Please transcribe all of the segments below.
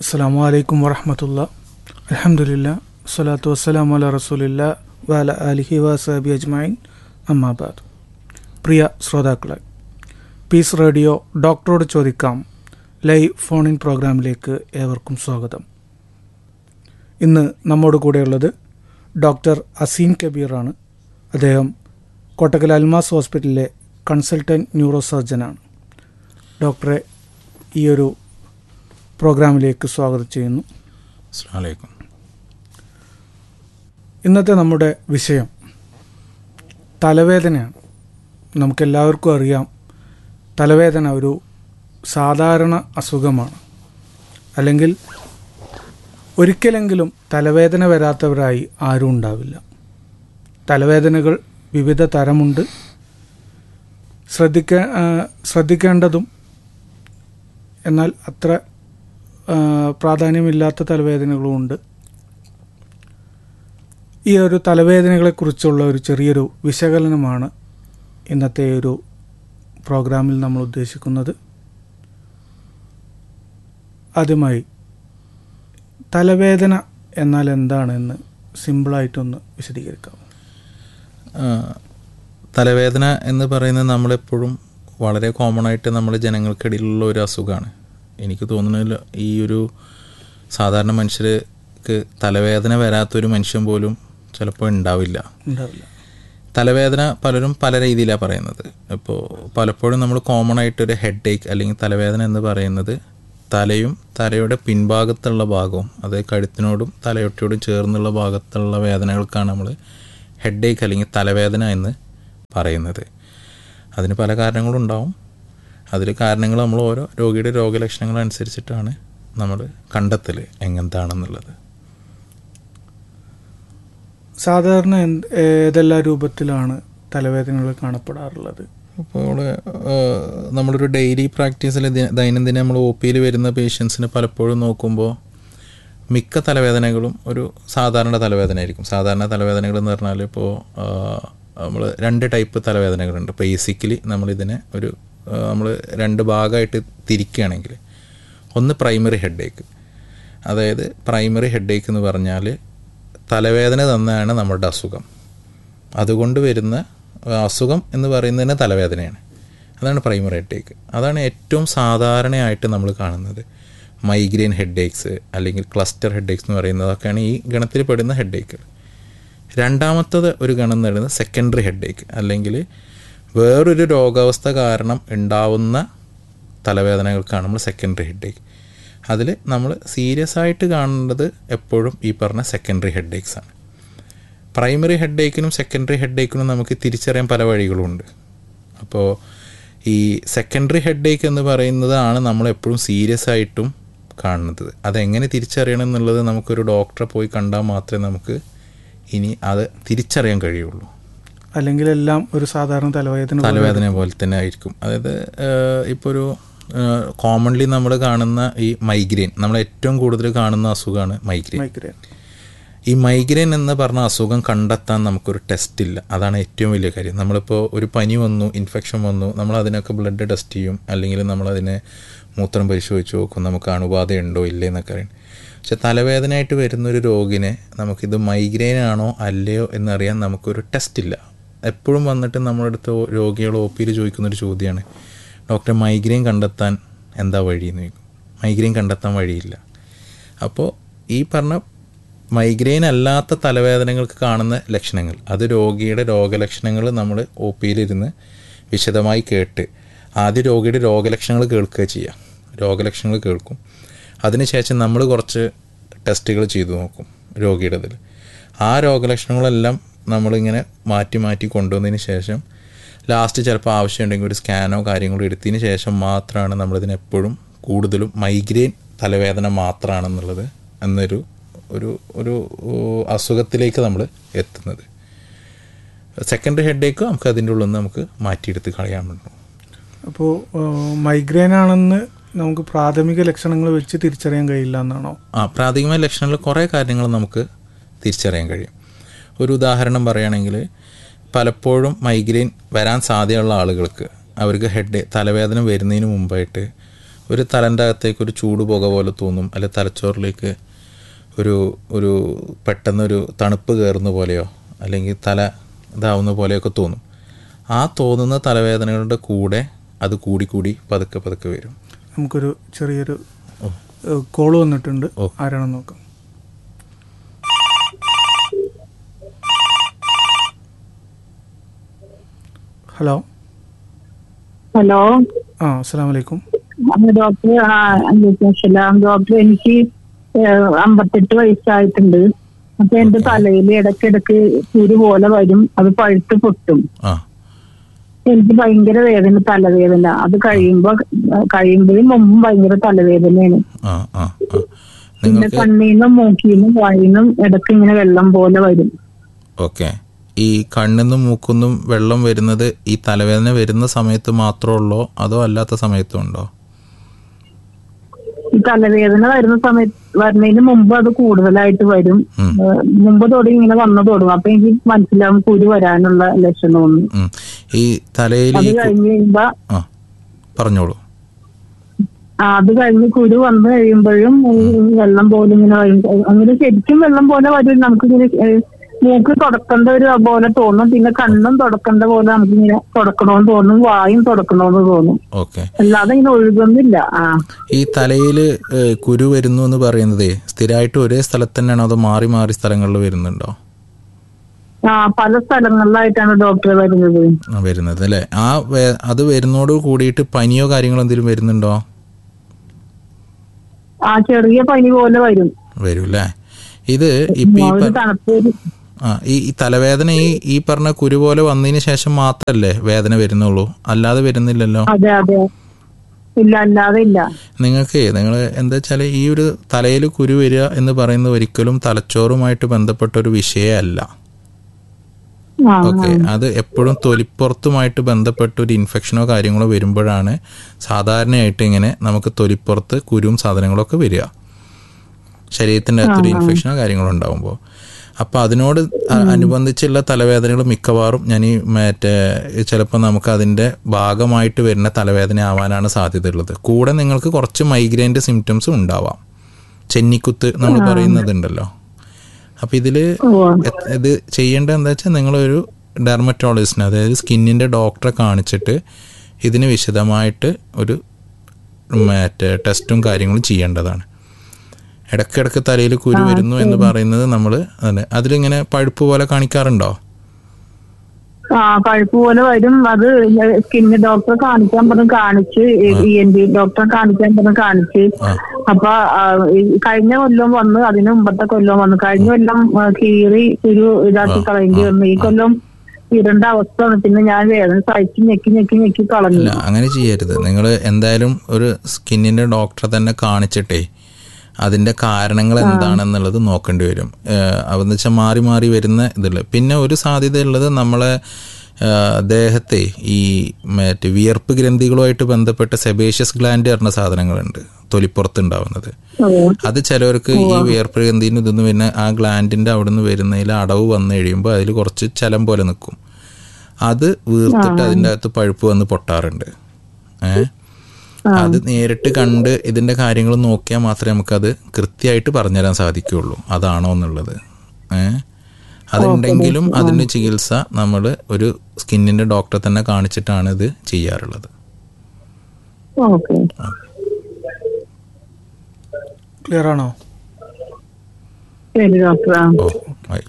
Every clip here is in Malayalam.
അസ്സാം വലൈക്കും വറഹമത്തുള്ള അലഹമുല്ല സ്വലാത്തു വസ്സലാം അല റസൂലില്ല വാല അലിഹി വസാബി അജ്മൈൻ അമ്മാബാദ് പ്രിയ ശ്രോതാക്കളെ പീസ് റേഡിയോ ഡോക്ടറോട് ചോദിക്കാം ലൈവ് ഫോൺ ഇൻ പ്രോഗ്രാമിലേക്ക് ഏവർക്കും സ്വാഗതം ഇന്ന് നമ്മോട് കൂടെയുള്ളത് ഡോക്ടർ അസീം കബീറാണ് അദ്ദേഹം കോട്ടക്കൽ അൽമാസ് ഹോസ്പിറ്റലിലെ കൺസൾട്ടൻറ്റ് ന്യൂറോ സർജനാണ് ഡോക്ടറെ ഈ ഒരു പ്രോഗ്രാമിലേക്ക് സ്വാഗതം ചെയ്യുന്നു അസ്സാം വലൈക്കും ഇന്നത്തെ നമ്മുടെ വിഷയം തലവേദനയാണ് നമുക്കെല്ലാവർക്കും അറിയാം തലവേദന ഒരു സാധാരണ അസുഖമാണ് അല്ലെങ്കിൽ ഒരിക്കലെങ്കിലും തലവേദന വരാത്തവരായി ആരും ഉണ്ടാവില്ല തലവേദനകൾ വിവിധ തരമുണ്ട് ശ്രദ്ധിക്ക ആ, ശ്രദ്ധിക്കേണ്ടതും എന്നാൽ അത്ര ആ, പ്രാധാന്യമില്ലാത്ത തലവേദനകളും ഉണ്ട് ഈ ഒരു തലവേദനകളെക്കുറിച്ചുള്ള ഒരു ചെറിയൊരു വിശകലനമാണ് ഇന്നത്തെ ഒരു പ്രോഗ്രാമിൽ നമ്മൾ ഉദ്ദേശിക്കുന്നത് ആദ്യമായി തലവേദന എന്നാൽ എന്താണെന്ന് സിമ്പിളായിട്ടൊന്ന് വിശദീകരിക്കാം ആ, തലവേദന എന്ന് പറയുന്നത് നമ്മളെപ്പോഴും വളരെ കോമൺ ആയിട്ട് നമ്മൾ ജനങ്ങൾക്കിടയിലുള്ള ഒരു അസുഖമാണ് എനിക്ക് തോന്നുന്നില്ല ഈ ഒരു സാധാരണ മനുഷ്യർക്ക് തലവേദന വരാത്തൊരു മനുഷ്യൻ പോലും ചിലപ്പോൾ ഉണ്ടാവില്ല ഉണ്ടാവില്ല തലവേദന പലരും പല രീതിയിലാണ് പറയുന്നത് ഇപ്പോൾ പലപ്പോഴും നമ്മൾ കോമൺ ആയിട്ടൊരു ഹെഡ് ഏക്ക് അല്ലെങ്കിൽ തലവേദന എന്ന് പറയുന്നത് തലയും തലയുടെ പിൻഭാഗത്തുള്ള ഭാഗവും അതായത് കഴുത്തിനോടും തലയൊട്ടിയോടും ചേർന്നുള്ള ഭാഗത്തുള്ള വേദനകൾക്കാണ് നമ്മൾ ഹെഡ് ഏക്ക് അല്ലെങ്കിൽ തലവേദന എന്ന് പറയുന്നത് അതിന് പല കാരണങ്ങളും ഉണ്ടാവും അതിൽ കാരണങ്ങൾ നമ്മൾ ഓരോ രോഗിയുടെ രോഗലക്ഷണങ്ങൾ അനുസരിച്ചിട്ടാണ് നമ്മൾ കണ്ടെത്തൽ എങ്ങനത്താണെന്നുള്ളത് സാധാരണ എന്ത് ഏതെല്ലാം രൂപത്തിലാണ് തലവേദനകൾ കാണപ്പെടാറുള്ളത് അപ്പോൾ നമ്മളൊരു ഡെയിലി പ്രാക്ടീസിൽ ദൈനംദിനം നമ്മൾ ഒ പിയിൽ വരുന്ന പേഷ്യൻസിന് പലപ്പോഴും നോക്കുമ്പോൾ മിക്ക തലവേദനകളും ഒരു സാധാരണ തലവേദന ആയിരിക്കും സാധാരണ തലവേദനകൾ എന്ന് പറഞ്ഞാൽ ഇപ്പോൾ നമ്മൾ രണ്ട് ടൈപ്പ് തലവേദനകളുണ്ട് ബേസിക്കലി നമ്മളിതിനെ ഒരു നമ്മൾ രണ്ട് ഭാഗമായിട്ട് തിരിക്കുകയാണെങ്കിൽ ഒന്ന് പ്രൈമറി ഹെഡേക്ക് അതായത് പ്രൈമറി ഹെഡേക്ക് എന്ന് പറഞ്ഞാൽ തലവേദന തന്നെയാണ് നമ്മുടെ അസുഖം അതുകൊണ്ട് വരുന്ന ആ, അസുഖം എന്ന് പറയുന്നതിന് തലവേദനയാണ് അതാണ് പ്രൈമറി ഹെഡേക്ക് അതാണ് ഏറ്റവും സാധാരണയായിട്ട് നമ്മൾ കാണുന്നത് മൈഗ്രെയിൻ ഹെഡേക്സ് അല്ലെങ്കിൽ ക്ലസ്റ്റർ ഹെഡേക്സ് എന്ന് പറയുന്നതൊക്കെയാണ് ഈ ഗണത്തിൽ പെടുന്ന ഹെഡേക്കുകൾ രണ്ടാമത്തത് ഒരു ഗണം എന്ന് പറയുന്നത് സെക്കൻഡറി ഹെഡേക്ക് അല്ലെങ്കിൽ വേറൊരു രോഗാവസ്ഥ കാരണം ഉണ്ടാവുന്ന തലവേദനകൾക്കാണ് നമ്മൾ സെക്കൻഡറി ഹെഡേക്ക് അതിൽ നമ്മൾ സീരിയസ് ആയിട്ട് കാണേണ്ടത് എപ്പോഴും ഈ പറഞ്ഞ സെക്കൻഡറി ഹെഡേക്സ് ആണ് പ്രൈമറി ഹെഡേക്കിനും സെക്കൻഡറി ഹെഡേക്കിനും നമുക്ക് തിരിച്ചറിയാൻ പല വഴികളുമുണ്ട് അപ്പോൾ ഈ സെക്കൻഡറി ഹെഡേക്ക് എന്ന് പറയുന്നതാണ് നമ്മൾ എപ്പോഴും സീരിയസ് ആയിട്ടും കാണുന്നത് അതെങ്ങനെ തിരിച്ചറിയണം എന്നുള്ളത് നമുക്കൊരു ഡോക്ടറെ പോയി കണ്ടാൽ മാത്രമേ നമുക്ക് ഇനി അത് തിരിച്ചറിയാൻ കഴിയുള്ളൂ അല്ലെങ്കിൽ എല്ലാം ഒരു സാധാരണ തലവേദന പോലെ തലവേദന പോലെ തന്നെ ആയിരിക്കും അതായത് ഇപ്പോൾ ഒരു കോമൺലി നമ്മൾ കാണുന്ന ഈ മൈഗ്രെയിൻ നമ്മൾ ഏറ്റവും കൂടുതൽ കാണുന്ന അസുഖമാണ് മൈഗ്രെയിൻ മൈഗ്രെയിൻ ഈ മൈഗ്രെയിൻ എന്ന് പറഞ്ഞ അസുഖം കണ്ടെത്താൻ നമുക്കൊരു ടെസ്റ്റ് ഇല്ല അതാണ് ഏറ്റവും വലിയ കാര്യം നമ്മളിപ്പോൾ ഒരു പനി വന്നു ഇൻഫെക്ഷൻ വന്നു നമ്മൾ അതിനൊക്കെ ബ്ലഡ് ടെസ്റ്റ് ചെയ്യും അല്ലെങ്കിൽ നമ്മളതിനെ മൂത്രം പരിശോധിച്ച് നോക്കും നമുക്ക് അണുബാധയുണ്ടോ ഇല്ലേ എന്നൊക്കെ അറിയാം പക്ഷെ തലവേദനയായിട്ട് വരുന്നൊരു രോഗിനെ നമുക്കിത് മൈഗ്രെയിൻ ആണോ അല്ലയോ എന്നറിയാൻ നമുക്കൊരു ടെസ്റ്റ് ഇല്ല എപ്പോഴും വന്നിട്ട് നമ്മുടെ അടുത്ത് രോഗികൾ ഒ പിയിൽ ചോദിക്കുന്നൊരു ചോദ്യമാണ് ഡോക്ടറെ മൈഗ്രെയിൻ കണ്ടെത്താൻ എന്താ വഴി എന്ന് ചോദിക്കും മൈഗ്രെയിൻ കണ്ടെത്താൻ വഴിയില്ല അപ്പോൾ ഈ പറഞ്ഞ മൈഗ്രെയിൻ അല്ലാത്ത തലവേദനകൾക്ക് കാണുന്ന ലക്ഷണങ്ങൾ അത് രോഗിയുടെ രോഗലക്ഷണങ്ങൾ നമ്മൾ ഒ പിയിലിരുന്ന് വിശദമായി കേട്ട് ആദ്യം രോഗിയുടെ രോഗലക്ഷണങ്ങൾ കേൾക്കുക ചെയ്യുക രോഗലക്ഷണങ്ങൾ കേൾക്കും അതിനുശേഷം നമ്മൾ കുറച്ച് ടെസ്റ്റുകൾ ചെയ്തു നോക്കും രോഗിയുടേതിൽ ആ രോഗലക്ഷണങ്ങളെല്ലാം നമ്മളിങ്ങനെ മാറ്റി മാറ്റി കൊണ്ടുവന്നതിന് ശേഷം ലാസ്റ്റ് ചിലപ്പോൾ ആവശ്യമുണ്ടെങ്കിൽ ഒരു സ്കാനോ കാര്യങ്ങളോ എടുത്തതിന് ശേഷം മാത്രമാണ് നമ്മളിതിനെപ്പോഴും കൂടുതലും മൈഗ്രെയിൻ തലവേദന മാത്രമാണെന്നുള്ളത് എന്നൊരു ഒരു ഒരു ഓ, അസുഖത്തിലേക്ക് നമ്മൾ എത്തുന്നത് സെക്കൻഡറി ഹെഡേക്ക് നമുക്ക് അതിൻ്റെ ഉള്ളിൽ നിന്ന് നമുക്ക് മാറ്റിയെടുത്ത് കളയാൻ പറ്റും അപ്പോൾ മൈഗ്രെയിൻ ആണെന്ന് നമുക്ക് പ്രാഥമിക ലക്ഷണങ്ങൾ വെച്ച് തിരിച്ചറിയാൻ കഴിയില്ല എന്നാണോ ആ പ്രാഥമികമായ ലക്ഷണങ്ങളിൽ കുറേ കാര്യങ്ങൾ നമുക്ക് തിരിച്ചറിയാൻ കഴിയും ഒരു ഉദാഹരണം പറയുകയാണെങ്കിൽ പലപ്പോഴും മൈഗ്രെയിൻ വരാൻ സാധ്യതയുള്ള ആളുകൾക്ക് അവർക്ക് ഹെഡ് തലവേദന വരുന്നതിന് മുമ്പായിട്ട് ഒരു തലൻ്റെ അകത്തേക്ക് ഒരു ചൂട് പുക പോലെ തോന്നും അല്ലെ തലച്ചോറിലേക്ക് ഒരു ഒരു പെട്ടെന്നൊരു തണുപ്പ് കയറുന്ന പോലെയോ അല്ലെങ്കിൽ തല ഇതാവുന്ന പോലെയൊക്കെ തോന്നും ആ തോന്നുന്ന തലവേദനകളുടെ കൂടെ അത് കൂടി കൂടി പതുക്കെ പതുക്കെ വരും നമുക്കൊരു ചെറിയൊരു ഓ. കോള് വന്നിട്ടുണ്ട് ഓ. ആരാണെന്ന് നോക്കാം ഹലോ ഹലോ ആ അസ്സാം വലൈക്കും ആ, ഡോക്ടർ ആ അസ്സലാം ഡോക്ടർ എനിക്ക് ഏഹ്, അമ്പത്തെട്ട് വയസ്സായിട്ടുണ്ട് അപ്പൊ എന്റെ തലയിൽ ഇടയ്ക്കിടയ്ക്ക് കുരു പോലെ വരും അത് പഴുത്ത് പൊട്ടും ആ എനിക്ക് ഭയങ്കര വേദന തലവേദന അത് കഴിയുമ്പോ കഴിയുമ്പോഴും മുമ്പും ഭയങ്കര തലവേദനയാണ് ആ ആ ആ പിന്നെ നിങ്ങൾക്ക് കണ്ണീന്നും മൂക്കീന്നും വായിന്നും ഇടയ്ക്ക് ഇങ്ങനെ വെള്ളം പോലെ വരും ഓക്കെ ഈ കണ്ണിന്നും മൂക്കുന്നും വെള്ളം വരുന്നത് ഈ തലവേദന വരുന്ന സമയത്ത് മാത്രമേ ഉള്ളോ അതോ അല്ലാത്ത സമയത്തും ഉണ്ടോ ഈ തലവേദന വരുന്ന സമയത്ത് വരുന്നതിന് മുമ്പ് അത് കൂടുതലായിട്ട് വരും ഉം. ഏഹ്, മുമ്പ് തുടങ്ങി ഇങ്ങനെ വന്നു തുടങ്ങും അപ്പൊ എനിക്ക് മനസ്സിലാവും കുരു വരാനുള്ള ലക്ഷണമൊന്നും ഉം. ഈ തലയിൽ അത് ഈ കു- കഴിഞ്ഞ് കഴിയുമ്പോ ആ പറഞ്ഞോളൂ ആ, അത് കഴിഞ്ഞ് കുരു വന്നു കഴിയുമ്പോഴും ഈ വെള്ളം പോലെ ഇങ്ങനെ വരും അങ്ങനെ ശരിക്കും വെള്ളം പോലെ വരും നമുക്കിങ്ങനെ ഏഹ്, മൂക്ക് തുടക്കേണ്ട ഒരു പോലെ തോന്നും പിന്നെ കണ്ണും തുടക്കേണ്ട പോലെ നമുക്കിങ്ങനെ തുടക്കണമെന്ന് തോന്നും വായും തുടക്കണമെന്ന് തോന്നും ഓക്കെ അല്ലാതെ ഇങ്ങനെ ഒഴുകുന്നില്ല ആ ഈ തലയിൽ കുരു വരുന്നു എന്ന് പറയുന്നത് സ്ഥിരമായിട്ട് ഒരേ സ്ഥലത്ത് തന്നെയാണോ അതോ മാറി മാറി സ്ഥലങ്ങളിൽ വരുന്നുണ്ടോ ആ പല സ്ഥലങ്ങളിലായിട്ടാണ് ഡോക്ടർ വരുന്നത് ആ, വരുന്നത് അല്ലേ ആ വേ- അത് വരുന്നോട് കൂടിയിട്ട് പനിയോ കാര്യങ്ങളോ എന്തെങ്കിലും വരുന്നുണ്ടോ ആ ചെറിയ പനി പോലെ വരും വരും അല്ലേ ഇത് ഇപ്പം ഈ ഒരു പ- തണുപ്പ് വരും. ആ ഈ ഈ തലവേദന ഈ ഈ പറഞ്ഞ കുരു പോലെ വന്നതിന് ശേഷം മാത്രമല്ലേ വേദന വരുന്നുള്ളൂ അല്ലാതെ വരുന്നില്ലല്ലോ അതെ അതെ ഇല്ല അല്ലാതെ ഇല്ല നിങ്ങൾക്ക് നിങ്ങൾ എന്താ വെച്ചാൽ ഈ ഒരു തലയിൽ കുരു വരിക എന്ന് പറയുന്നത് ഒരിക്കലും തലച്ചോറുമായിട്ട് ബന്ധപ്പെട്ട ഒരു വിഷയമല്ല ആ ഓക്കെ അത് എപ്പോഴും തൊലിപ്പുറത്തുമായിട്ട് ബന്ധപ്പെട്ട ഒരു ഇൻഫെക്ഷനോ കാര്യങ്ങളോ വരുമ്പോഴാണ് സാധാരണയായിട്ട് ഇങ്ങനെ നമുക്ക് തൊലിപ്പുറത്ത് കുരുവും സാധനങ്ങളൊക്കെ വരിക ശരീരത്തിൻ്റെ അകത്തൊരു ഇൻഫെക്ഷനോ കാര്യങ്ങളോ ഉണ്ടാകുമ്പോൾ അപ്പോൾ അതിനോട് അ- അനുബന്ധിച്ചുള്ള തലവേദനകൾ മിക്കവാറും ഞാൻ ഈ മറ്റേ ചിലപ്പോൾ നമുക്ക് അതിൻ്റെ ഭാഗമായിട്ട് വരുന്ന തലവേദന ആവാനാണ് സാധ്യതയുള്ളത് കൂടെ നിങ്ങൾക്ക് കുറച്ച് മൈഗ്രെയിൻ്റെ സിംറ്റംസും ഉണ്ടാവാം ചെന്നിക്കുത്ത് നമ്മൾ പറയുന്നതുണ്ടല്ലോ അപ്പോൾ ഇതിൽ ഓ ഇത് ചെയ്യേണ്ടത് എന്താ വെച്ചാൽ നിങ്ങളൊരു ഡെർമറ്റോളജിസ്റ്റിനെ അതായത് സ്കിന്നിൻ്റെ ഡോക്ടറെ കാണിച്ചിട്ട് ഇതിന് വിശദമായിട്ട് ഒരു മറ്റേ ടെസ്റ്റും കാര്യങ്ങളും ചെയ്യേണ്ടതാണ് ഇടയ്ക്കിടയ്ക്ക് തലയിൽ കുരു വരുന്നു എന്ന് പറയുന്നത് നമ്മൾ അതെ അതിലിങ്ങനെ പഴുപ്പ് പോലെ കാണിക്കാറുണ്ടോ ആ പഴുപ്പ് പോലെ വരും അത് സ്കിന്ന് ഡോക്ടറെ കാണിക്കാൻ പറഞ്ഞു കാണിച്ച് ഇ എൻ ഡി ഡോക്ടറെ കാണിക്കാൻ പറഞ്ഞു കാണിച്ച് ആ അപ്പൊ ആ, ഈ കഴിഞ്ഞ കൊല്ലം വന്ന് അതിന് മുമ്പത്തെ കൊല്ലം വന്നു കഴിഞ്ഞ കൊല്ലം ആ, കീറി ഒരു ഇതാക്കി കളയേണ്ടി വന്നു ഈ കൊല്ലം ഇരണ്ട അവസ്ഥ ആണ് പിന്നെ ഞാൻ വേദന സഹിച്ച് ഞെക്കി ഞെക്കി ഞെക്കി കളഞ്ഞു അല്ല അങ്ങനെ ചെയ്യരുത് നിങ്ങൾ എന്തായാലും ഒരു സ്കിന്നിൻ്റെ ഡോക്ടറെ തന്നെ കാണിച്ചിട്ടേ അതിൻ്റെ കാരണങ്ങൾ എന്താണെന്നുള്ളത് നോക്കേണ്ടി വരും അതെന്ന് വെച്ചാൽ മാറി മാറി വരുന്ന ഇതിൽ പിന്നെ ഒരു സാധ്യതയുള്ളത് നമ്മളെ ആ, ദേഹത്തെ ഈ മറ്റേ വിയർപ്പ് ഗ്രന്ഥികളുമായിട്ട് ബന്ധപ്പെട്ട സെബേഷ്യസ് ഗ്ലാൻഡ് പറഞ്ഞ സാധനങ്ങളുണ്ട് തൊലിപ്പുറത്ത് ഉണ്ടാവുന്നത് ഓ, അത് ചിലവർക്ക് ഈ വിയർപ്പ് ഗ്രന്ഥിന് ഇതൊന്നും പിന്നെ ആ ഗ്ലാൻഡിൻ്റെ അവിടെ നിന്ന് വരുന്നതിൽ അടവ് വന്നു കഴിയുമ്പോൾ അതിൽ കുറച്ച് ചലം പോലെ നിൽക്കും അത് വീർത്തിട്ട് അതിൻ്റെ അകത്ത് പഴുപ്പ് വന്ന് പൊട്ടാറുണ്ട് ഏ അത് നേരിട്ട് കണ്ട് ഇതിൻ്റെ കാര്യങ്ങൾ നോക്കിയാൽ മാത്രമേ നമുക്കത് കൃത്യമായിട്ട് പറഞ്ഞുതരാൻ സാധിക്കുകയുള്ളൂ അതാണോ എന്നുള്ളത് ഏ അതുണ്ടെങ്കിലും അതിൻ്റെ ചികിത്സ നമ്മൾ ഒരു സ്കിന്നിൻ്റെ ഡോക്ടറെ തന്നെ കാണിച്ചിട്ടാണ് ഇത് ചെയ്യാറുള്ളത് ഓക്കെ ക്ലിയർ ആണോ ശരി ഡോക്ടർ ആ ഓ ആയി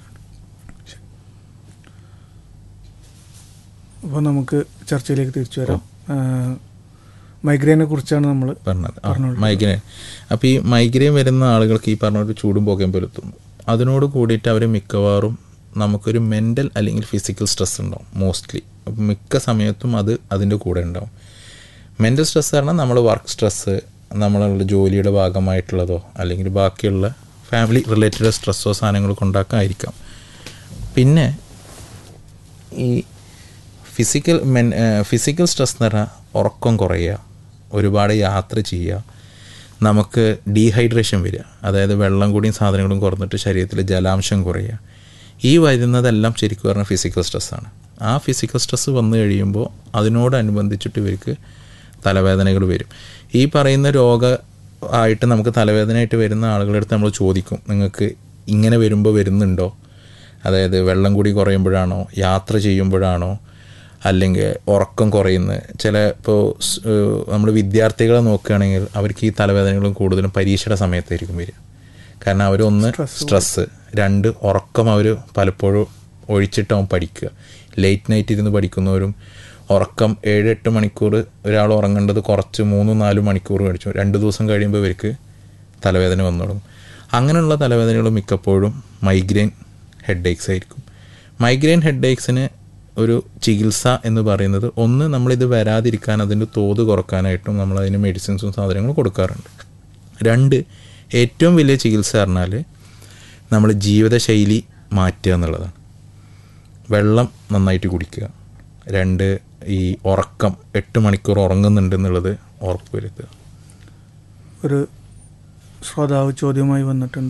അപ്പോൾ നമുക്ക് ചർച്ചയിലേക്ക് തിരിച്ചു വരാം മൈഗ്രെയിനെ കുറിച്ചാണ് നമ്മൾ പറഞ്ഞത് ആ മൈഗ്രെയിൻ അപ്പോൾ ഈ മൈഗ്രെയിൻ വരുന്ന ആളുകൾക്ക് ഈ പറഞ്ഞ ഒരു ചൂടും പുകയും പുലർത്തുന്നു അതിനോട് കൂടിയിട്ട് അവർ മിക്കവാറും നമുക്കൊരു മെൻ്റൽ അല്ലെങ്കിൽ ഫിസിക്കൽ സ്ട്രെസ് ഉണ്ടാവും മോസ്റ്റ്ലി അപ്പം മിക്ക സമയത്തും അത് അതിൻ്റെ കൂടെ ഉണ്ടാവും മെൻ്റൽ സ്ട്രെസ് പറഞ്ഞാൽ നമ്മൾ വർക്ക് സ്ട്രെസ്സ് നമ്മളുള്ള ജോലിയുടെ ഭാഗമായിട്ടുള്ളതോ അല്ലെങ്കിൽ ബാക്കിയുള്ള ഫാമിലി റിലേറ്റഡ് സ്ട്രെസ്സോ സാധനങ്ങൾ കൊണ്ടാക്കായിരിക്കാം പിന്നെ ഈ ഫിസിക്കൽ മെൻ ഫിസിക്കൽ സ്ട്രെസ് എന്ന് പറഞ്ഞാൽ ഉറക്കം കുറയുക ഒരുപാട് യാത്ര ചെയ്യുക നമുക്ക് ഡീഹൈഡ്രേഷൻ വരിക അതായത് വെള്ളം കൂടിയും സാധനങ്ങളും കുറഞ്ഞിട്ട് ശരീരത്തിൽ ജലാംശം കുറയുക ഈ വരുന്നതെല്ലാം ശരിക്കും പറഞ്ഞാൽ ഫിസിക്കൽ സ്ട്രെസ്സാണ് ആ ഫിസിക്കൽ സ്ട്രെസ് വന്നു കഴിയുമ്പോൾ അതിനോടനുബന്ധിച്ചിട്ട് ഇവർക്ക് തലവേദനകൾ വരും ഈ പറയുന്ന രോഗ ആയിട്ട് നമുക്ക് തലവേദനയായിട്ട് വരുന്ന ആളുകളുടെ അടുത്ത് നമ്മൾ ചോദിക്കും നിങ്ങൾക്ക് ഇങ്ങനെ വരുമ്പോൾ വരുന്നുണ്ടോ അതായത് വെള്ളം കൂടി കുറയുമ്പോഴാണോ യാത്ര ചെയ്യുമ്പോഴാണോ അല്ലെങ്കിൽ ഉറക്കം കുറയുന്നത് ചില ഇപ്പോൾ നമ്മൾ വിദ്യാർത്ഥികളെ നോക്കുകയാണെങ്കിൽ അവർക്ക് ഈ തലവേദനകളും കൂടുതലും പരീക്ഷയുടെ സമയത്തായിരിക്കും വരിക കാരണം അവരൊന്ന് സ്ട്രെസ്സ് രണ്ട് ഉറക്കം അവർ പലപ്പോഴും ഒഴിച്ചിട്ടാവും പഠിക്കുക ലേറ്റ് നൈറ്റ് ഇരുന്ന് പഠിക്കുന്നവരും ഉറക്കം ഏഴ് എട്ട് മണിക്കൂർ ഒരാൾ ഉറങ്ങേണ്ടത് കുറച്ച് മൂന്നും നാലും മണിക്കൂർ കഴിച്ചു രണ്ട് ദിവസം കഴിയുമ്പോൾ ഇവർക്ക് തലവേദന വന്നു തുടങ്ങും അങ്ങനെയുള്ള തലവേദനകൾ മിക്കപ്പോഴും മൈഗ്രെയിൻ ഹെഡ് ഏക്സ് ആയിരിക്കും മൈഗ്രെയിൻ ഹെഡ് ഏക്സിന് ഒരു ചികിത്സ എന്ന് പറയുന്നത് ഒന്ന് നമ്മളിത് വരാതിരിക്കാൻ അതിൻ്റെ തോത് കുറക്കാനായിട്ടും നമ്മൾ അതിന് മെഡിസിൻസും സാധനങ്ങളും കൊടുക്കാറുണ്ട് രണ്ട് ഏറ്റവും വലിയ ചികിത്സ പറഞ്ഞാൽ നമ്മൾ ജീവിതശൈലി മാറ്റുക എന്നുള്ളതാണ് വെള്ളം നന്നായിട്ട് കുടിക്കുക രണ്ട് ഈ ഉറക്കം എട്ട് മണിക്കൂർ ഉറങ്ങുന്നുണ്ട് എന്നുള്ളത് ഉറപ്പ് വരുത്തുക ഒരു ശ്രോതാവ് ചോദ്യമായി വന്നിട്ടുണ്ട്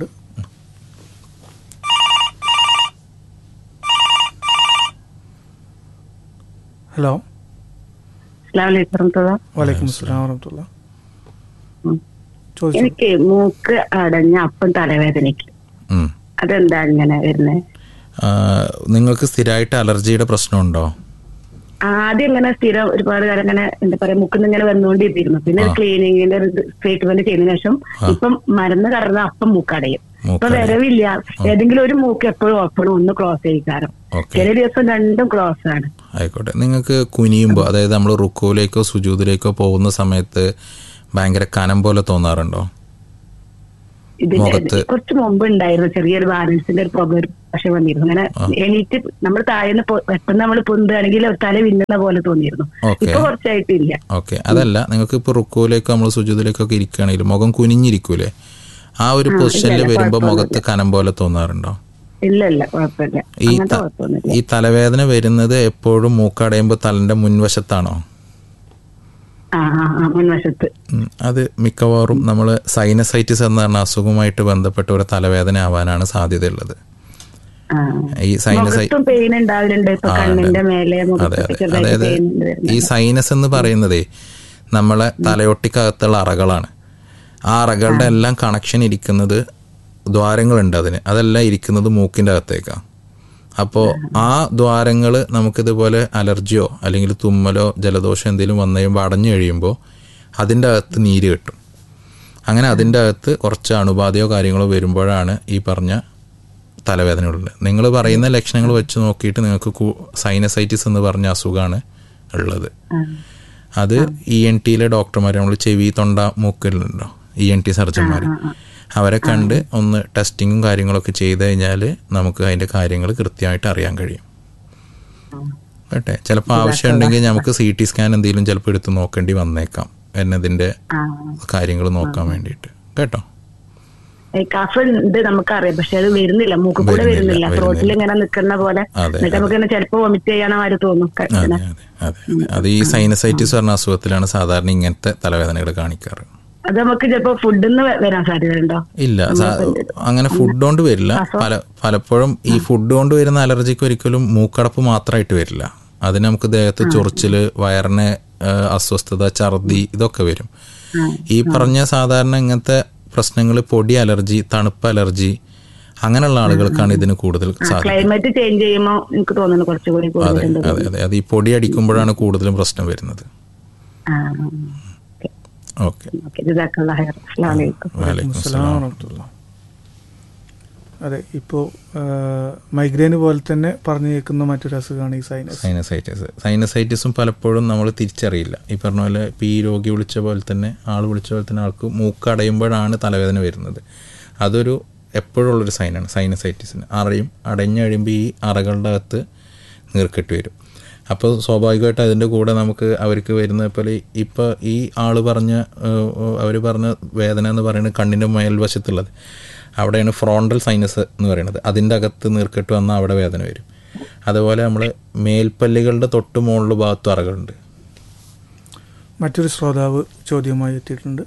ഹലോ അസ്സലാമലൈക്കും വലൈക്കും അസ്സലാം വറഹമത്തുള്ള ഉം. ചോദിച്ചു എനിക്ക് മൂക്ക് അടഞ്ഞ അപ്പം തലവേദനയ്ക്ക് ഉം. അതെന്താ ഇങ്ങനെ വരുന്നത് ആ, നിങ്ങൾക്ക് സ്ഥിരമായിട്ട് അലർജിയുടെ പ്രശ്നമുണ്ടോ ആദ്യം ഇങ്ങനെ സ്ഥിരം ഒരുപാട് കാലം ഇങ്ങനെ എന്താ പറയാ മുക്കിന്ന് ഇങ്ങനെ വന്നുകൊണ്ടിരുന്നു പിന്നെ ക്ലീനിങ്ങിന്റെ ട്രീറ്റ്മെന്റ് ചെയ്തതിനു ശേഷം ഇപ്പം മരുന്ന് കടന്ന അപ്പം മൂക്കടയും ഇപ്പൊ മൂക്കടയും. വരവില്ല ഏതെങ്കിലും ഒരു മൂക്ക് എപ്പോഴും ഓപ്പണും ഒന്ന് ക്ലോസ് ചെയ്യിക്കാരം ഓക്കെ ചില ദിവസം രണ്ടും ക്ലോസ് ആണ് ആയിക്കോട്ടെ നിങ്ങൾക്ക് കുനിയുമ്പോൾ അതായത് നമ്മൾ റുക്കോയിലേക്കോ സുജൂതിലേക്കോ പോകുന്ന സമയത്ത് ഭയങ്കര കനം പോലെ തോന്നാറുണ്ടോ ഇതിന്റെ മുഖത്ത്. കുറച്ച് മുമ്പ് ഉണ്ടായിരുന്നു ചെറിയൊരു ബാലൻസിന്റെ ഒരു പ്രോബ്ലം ഒരു പക്ഷെ വന്നിരുന്നു അങ്ങനെ എണീറ്റ് നമ്മൾ താഴെ പെട്ടെന്ന് നമ്മൾ പൊന്തുകയാണെങ്കിൽ തല വിന്നുന്ന പോലെ തോന്നിയിരുന്നു ഓക്കെ ഇപ്പൊ കുറച്ചായിട്ടില്ല ഓക്കെ അതല്ല നിങ്ങൾക്ക് ഇപ്പോൾ റുക്കോയിലേക്കോ നമ്മൾ സുജൂതിലേക്കോ ഒക്കെ ഇരിക്കുകയാണെങ്കിൽ മുഖം കുനിഞ്ഞിരിക്കൂലേ ആ ഒരു പൊസിഷനിൽ വരുമ്പോൾ മുഖത്ത് കനം പോലെ തോന്നാറുണ്ടോ ഇല്ല ഇല്ല കുഴപ്പമില്ല ഈ അങ്ങനത്തെ ത- കുഴപ്പമൊന്നുമില്ല ഈ തലവേദന വരുന്നത് എപ്പോഴും മൂക്കടയുമ്പോൾ തലന്റെ മുൻവശത്താണോ ആ ആ ആ മുൻവശത്ത് ഉം, അത് മിക്കവാറും നമ്മൾ സൈനസൈറ്റിസ് എന്ന പറഞ്ഞ അസുഖവുമായിട്ട് ബന്ധപ്പെട്ട ഒരു തലവേദന ആവാനാണ് സാധ്യതയുള്ളത് ആ ഈ സൈനസൈ മുഖത്തും പെയിൻ ഉണ്ടാവലുണ്ട് ഇപ്പൊ ആ, ഉണ്ട്. കണ്ണിന്റെ മേലെ അതെ മുഖത്തൊക്കെ അതെ ചെറുതായിട്ട് അതായത് പെയിൻ ഉണ്ട് വരുന്നത്. ഈ സൈനസ് എന്ന് പറയുന്നതേ നമ്മളെ തലയൊട്ടിക്കകത്തുള്ള അറകളാണ് ആ അറകളുടെ എല്ലാം കണക്ഷൻ ഇരിക്കുന്നത് ദ്വാരങ്ങളുണ്ട് അതിന് അതെല്ലാം ഇരിക്കുന്നത് മൂക്കിൻ്റെ അകത്തേക്കാണ് അപ്പോൾ ആ ദ്വാരങ്ങൾ നമുക്കിതുപോലെ അലർജിയോ അല്ലെങ്കിൽ തുമ്മലോ ജലദോഷം എന്തെങ്കിലും വന്നു കഴിയുമ്പോൾ അടഞ്ഞു കഴിയുമ്പോൾ അതിൻ്റെ അകത്ത് നീര് കിട്ടും അങ്ങനെ അതിൻ്റെ അകത്ത് കുറച്ച് അണുബാധയോ കാര്യങ്ങളോ വരുമ്പോഴാണ് ഈ പറഞ്ഞ തലവേദനയുള്ളത് നിങ്ങൾ പറയുന്ന ലക്ഷണങ്ങൾ വെച്ച് നോക്കിയിട്ട് നിങ്ങൾക്ക് സൈനസൈറ്റിസ് എന്ന് പറഞ്ഞ അസുഖമാണ് ഉള്ളത് ആ. അത് ഇ എൻ ടിയിലെ ഡോക്ടർമാർ നമ്മൾ ചെവി തൊണ്ട മൂക്കലുണ്ടോ ഇ എൻ ടി സർജന്മാർ അവരെ കണ്ട് ഒന്ന് ടെസ്റ്റിങ്ങും കാര്യങ്ങളൊക്കെ ചെയ്ത് കഴിഞ്ഞാൽ നമുക്ക് അതിൻ്റെ കാര്യങ്ങൾ കൃത്യമായിട്ട് അറിയാൻ കഴിയും കേട്ടെ ചിലപ്പോൾ ആവശ്യമുണ്ടെങ്കിൽ നമുക്ക് സി ടി സ്കാൻ എന്തെങ്കിലും ചിലപ്പോൾ എടുത്ത് നോക്കേണ്ടി വന്നേക്കാം എന്നതിൻ്റെ ആ കാര്യങ്ങൾ നോക്കാൻ വേണ്ടിയിട്ട് കേട്ടോ ഈ കഫ് ഉണ്ട് നമുക്കറിയാം പക്ഷെ അത് വരുന്നില്ല മൂക്ക് കൂടെ വരുന്നില്ല, വരുന്നില്ല വരുന്നില്ല. ത്രോട്ടിൽ ഇങ്ങനെ നിൽക്കുന്ന പോലെ അതെ, എന്നിട്ട് നമുക്ക് ഇങ്ങനെ ചിലപ്പോ വൊമിറ്റ് ചെയ്യാനോ ആര് തോന്നും അതെ അതെ അതെ അതെ അത് ഈ സൈനസൈറ്റിസ് പറഞ്ഞ അസുഖത്തിലാണ് സാധാരണ ഇങ്ങനത്തെ തലവേദനകൾ കാണിക്കാറ് അത് നമുക്ക് ചിലപ്പോ ഫുഡിൽ നിന്ന് വരാൻ സാധ്യതയുണ്ടോ ഇല്ല സാ- അങ്ങനെ ഫുഡ് കൊണ്ട് വരില്ല പല പലപ്പോഴും ഈ ഫുഡ് കൊണ്ട് വരുന്ന അലർജിക്ക് ഒരിക്കലും മൂക്കടപ്പ് മാത്രമായിട്ട് വരില്ല അതിന് നമുക്ക് ദേഹത്ത് ചൊറിച്ചില് വയറിന് ആ, അസ്വസ്ഥത ഛർദി ഇതൊക്കെ വരും ഈ പറഞ്ഞ സാധാരണ ഇങ്ങനത്തെ പ്രശ്നങ്ങൾ പൊടി അലർജി തണുപ്പ് അലർജി അങ്ങനെയുള്ള ആളുകൾക്കാണ് ഇതിന് കൂടുതൽ സാധ്യത ക്ലൈമറ്റ് ചേഞ്ച് ചെയ്യുമ്പോ എനിക്ക് തോന്നുന്നു കുറച്ചുകൂടി അതെ കൂടുതലുണ്ട് അതെ അതെ അത് ഈ പൊടി അടിക്കുമ്പോഴാണ് കൂടുതലും പ്രശ്നം വരുന്നത് ഓക്കെ ഓക്കെ ജസാക്കല്ലാ ഖൈർ. അസ്സലാമു അലൈക്കും വലൈക്കും അസ്സലാം വറഹമത്തുള്ള അതെ ഇപ്പോൾ മൈഗ്രെയിന് പോലെ തന്നെ പറഞ്ഞു കേൾക്കുന്ന മറ്റൊരു അസുഖമാണ് ഈ സൈനസ് സൈനസൈറ്റിസ് സൈനസൈറ്റിസും പലപ്പോഴും നമ്മൾ തിരിച്ചറിയില്ല ഈ പറഞ്ഞ പോലെ ഇപ്പോൾ ഈ രോഗി വിളിച്ച പോലെ തന്നെ ആൾ വിളിച്ച പോലെ തന്നെ ആൾക്ക് മൂക്ക് അടയുമ്പോഴാണ് തലവേദന വരുന്നത് അതൊരു എപ്പോഴുള്ളൊരു സൈനാണ് സൈനസൈറ്റിസിന് അറയും അടഞ്ഞു കഴിയുമ്പോൾ ഈ അറകളുടെ അകത്ത് നീർക്കെട്ട് വരും അപ്പോൾ സ്വാഭാവികമായിട്ട് അതിൻ്റെ കൂടെ നമുക്ക് അവർക്ക് വരുന്ന പോലെ ഇപ്പോൾ ഈ ആൾ പറഞ്ഞ അവർ പറഞ്ഞ വേദന എന്ന് പറയുന്നത് കണ്ണിൻ്റെ മേൽവശത്തുള്ളത് അവിടെയാണ് ഫ്രോണ്ടൽ സൈനസ് എന്ന് പറയുന്നത് അതിൻ്റെ അകത്ത് നീർക്കെട്ട് വന്നാൽ അവിടെ വേദന വരും അതുപോലെ നമ്മൾ മേൽപ്പല്ലുകളുടെ തൊട്ട് മുകളിൽ ഭാഗത്തും അറകളുണ്ട് മറ്റൊരു ശ്രോതാവ് ചോദ്യവുമായി എത്തിയിട്ടുണ്ട്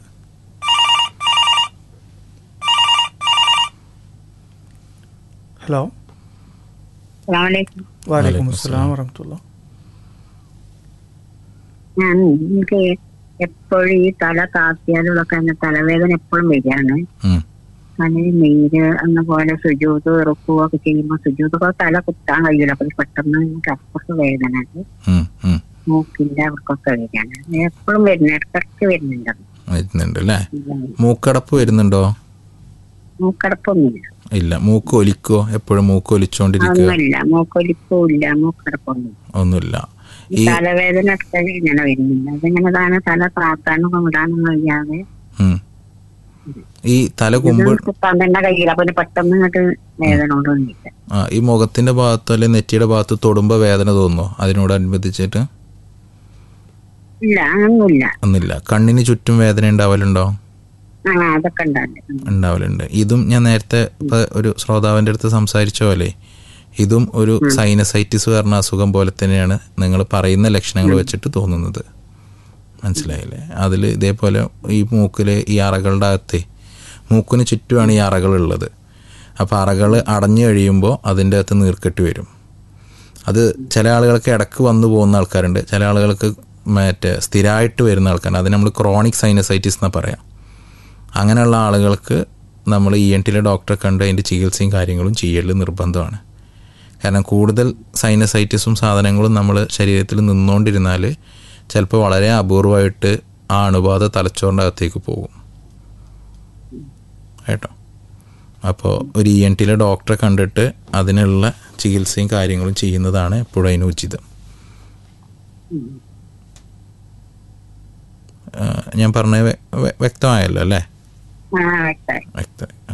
ഹലോ അസ്സലാമു അലൈക്കും വാലൈക്കും അസ്സലാം വറഹമത്തുള്ള ഞാൻ എനിക്ക് എപ്പോഴും ഈ തല താത്തിയാലുള്ളൊക്കെ തന്നെ തലവേദന എപ്പോഴും വരികയാണ് ഉം. അങ്ങനെ നീര് എന്ന പോലെ സുജൂത് ഇറക്കുക ഒക്കെ ചെയ്യുമ്പോൾ സുജൂതൊക്കെ തല കുത്താൻ കഴിയില്ല അപ്പൊ പെട്ടെന്ന് എനിക്ക് അപ്പുറത്ത് വേദന ഉണ്ട് ഉം, ഉം. മൂക്കിന്റെ അവർക്കൊക്കെ വരികയാണ് എപ്പോഴും വരുന്ന ഇടക്കിടക്ക് വരുന്നുണ്ട് വരുന്നുണ്ട് അല്ലേ മൂക്കടപ്പ് വരുന്നുണ്ടോ മൂക്കടപ്പൊന്നുമില്ല ഇല്ല മൂക്ക് ഒലിക്കോ എപ്പോഴും മൂക്ക് ഒലിച്ചോണ്ടിരിക്കുക ഒന്നുമില്ല മൂക്കൊലിപ്പും ഇല്ല മൂക്കടപ്പൊന്നും ഒന്നുമില്ല ഈ തലവേദന ഒക്കെ ഇങ്ങനെ വരുന്നുണ്ട് അതിങ്ങനെ താനെ തല താത്താനും വിടാനും കഴിയാതെ ഉം. ഈ തല കുമ്പിൾ കുത്താൻ തന്നെ കഴിയില്ല അപ്പൊ പെട്ടെന്ന് ഇങ്ങോട്ട് വേദന കൊണ്ടുവന്നില്ല ആ ഈ മുഖത്തിന്റെ ഭാഗത്തോ അല്ലെങ്കിൽ നെറ്റിയുടെ ഭാഗത്ത് തൊടുമ്പോ വേദന തോന്നുന്നോ അതിനോടനുബന്ധിച്ചിട്ട് ഇല്ല അങ്ങനൊന്നുമില്ല ഒന്നുമില്ല കണ്ണിന് ചുറ്റും വേദന ഉണ്ടാവലുണ്ടോ ആ അതൊക്കെ ഉണ്ടാവില്ല ഉണ്ടാവലുണ്ട് ഇതും ഞാൻ നേരത്തെ ഇപ്പൊ ഒരു ശ്രോതാവിൻ്റെ അടുത്ത് സംസാരിച്ച പോലെ ഇതും ഒരു സൈനസൈറ്റിസ് പറഞ്ഞ അസുഖം പോലെ തന്നെയാണ് നിങ്ങൾ പറയുന്ന ലക്ഷണങ്ങൾ വെച്ചിട്ട് തോന്നുന്നത് മനസ്സിലായില്ലേ അതിൽ ഇതേപോലെ ഈ മൂക്കിൽ ഈ അറകളുടെ അകത്ത് മൂക്കിന് ചുറ്റുമാണ് ഈ അറകളുള്ളത് അപ്പോൾ അറകൾ അടഞ്ഞു കഴിയുമ്പോൾ അതിൻ്റെ അകത്ത് നീർക്കെട്ട് വരും അത് ചില ആളുകൾക്ക് ഇടക്ക് വന്നു പോകുന്ന ആൾക്കാരുണ്ട് ചില ആളുകൾക്ക് മറ്റേ സ്ഥിരമായിട്ട് വരുന്ന ആൾക്കാരുണ്ട് അത് നമ്മൾ ക്രോണിക് സൈനസൈറ്റിസ് എന്നാ പറയാം അങ്ങനെയുള്ള ആളുകൾക്ക് നമ്മൾ ഇ എൻ ടിയിലെ ഡോക്ടറെ കണ്ട് അതിൻ്റെ ചികിത്സയും കാര്യങ്ങളും ചെയ്യൽ നിർബന്ധമാണ് കാരണം കൂടുതൽ സൈനസൈറ്റിസും സാധനങ്ങളും നമ്മൾ ശരീരത്തിൽ നിന്നുകൊണ്ടിരുന്നാൽ ചിലപ്പോൾ വളരെ അപൂർവമായിട്ട് ആ അണുബാധ തലച്ചോറിൻ്റെ അകത്തേക്ക് പോകും കേട്ടോ അപ്പോൾ ഒരു ഇ എൻ ടിയിലെ ഡോക്ടറെ കണ്ടിട്ട് അതിനുള്ള ചികിത്സയും കാര്യങ്ങളും ചെയ്യുന്നതാണ് എപ്പോഴും അതിന് ഉചിതം ആ, ഞാൻ പറഞ്ഞ വ്യക്തമായല്ലോ അല്ലേ ആ വ്യക്തമായി വ്യക്തമായി ആ.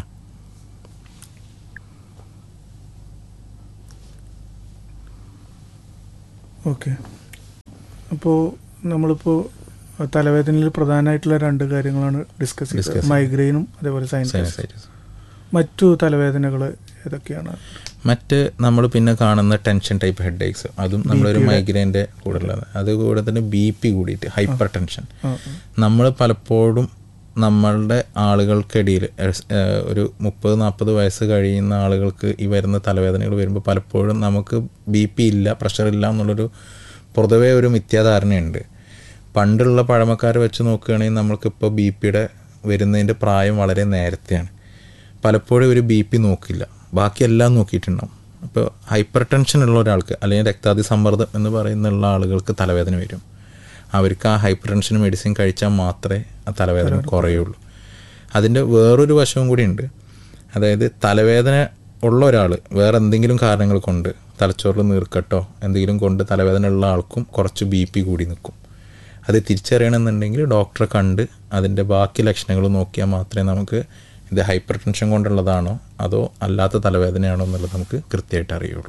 ഓക്കെ അപ്പോൾ നമ്മളിപ്പോൾ തലവേദനയിൽ പ്രധാനമായിട്ടുള്ള രണ്ട് കാര്യങ്ങളാണ് ഡിസ്കസ് ചെയ്തത് മൈഗ്രെയിനും അതേപോലെ സൈനസ് സൈനസൈറ്റിസ് മറ്റു തലവേദനകൾ ഏതൊക്കെയാണ് മറ്റ് നമ്മൾ പിന്നെ കാണുന്ന ടെൻഷൻ ടൈപ്പ് ഹെഡ് ഏക്സ് അതും നമ്മളൊരു മൈഗ്രെയിൻ്റെ കൂടെ ഉള്ളത് അത് കൂടെ തന്നെ ബി പി കൂടിയിട്ട് ഹൈപ്പർ ടെൻഷൻ ആ, നമ്മൾ പലപ്പോഴും നമ്മളുടെ ആളുകൾക്കിടയിൽ എസ്- ഏഹ് ഒരു മുപ്പത് നാൽപ്പത് വയസ്സ് കഴിയുന്ന ആളുകൾക്ക് ഈ വരുന്ന തലവേദനകൾ വരുമ്പോൾ പലപ്പോഴും നമുക്ക് ബി പി ഇല്ല പ്രഷർ ഇല്ല എന്നുള്ളൊരു പൊതുവേ ഒരു മിഥ്യാധാരണയുണ്ട് പണ്ടുള്ള പഴമക്കാരെ വെച്ച് നോക്കുകയാണെങ്കിൽ നമ്മൾക്കിപ്പോൾ ബി പിയുടെ വരുന്നതിൻ്റെ പ്രായം വളരെ നേരത്തെയാണ് പലപ്പോഴും ഒരു ബി പി നോക്കില്ല ബാക്കിയെല്ലാം നോക്കിയിട്ടുണ്ടാവും അപ്പോൾ ഹൈപ്പർ ടെൻഷൻ ഉള്ള ഒരാൾക്ക് അല്ലെങ്കിൽ രക്താതി സമ്മർദ്ദം എന്ന് പറയുന്നുള്ള ആളുകൾക്ക് തലവേദന വരും അവർക്ക് ആ ഹൈപ്പർ ടെൻഷൻ മെഡിസിൻ കഴിച്ചാൽ മാത്രമേ ആ തലവേദന കുറയുള്ളൂ അതിൻ്റെ വേറൊരു വശവും കൂടി ഉണ്ട് അതായത് തലവേദന ഉള്ള ഒരാൾ വേറെ എന്തെങ്കിലും കാരണങ്ങൾ കൊണ്ട് തലച്ചോറിൽ നീർക്കട്ടോ എന്തെങ്കിലും കൊണ്ട് തലവേദന ഉള്ള ആൾക്കും കുറച്ച് ബി പി കൂടി നിൽക്കും അത് തിരിച്ചറിയണമെന്നുണ്ടെങ്കിൽ ഡോക്ടറെ കണ്ട് അതിൻ്റെ ബാക്കി ലക്ഷണങ്ങൾ നോക്കിയാൽ മാത്രമേ നമുക്ക് ഇത് ഹൈപ്പർ ടെൻഷൻ കൊണ്ടുള്ളതാണോ അതോ അല്ലാത്ത തലവേദനയാണോ എന്നുള്ളത് നമുക്ക് കൃത്യമായിട്ട് അറിയുള്ളൂ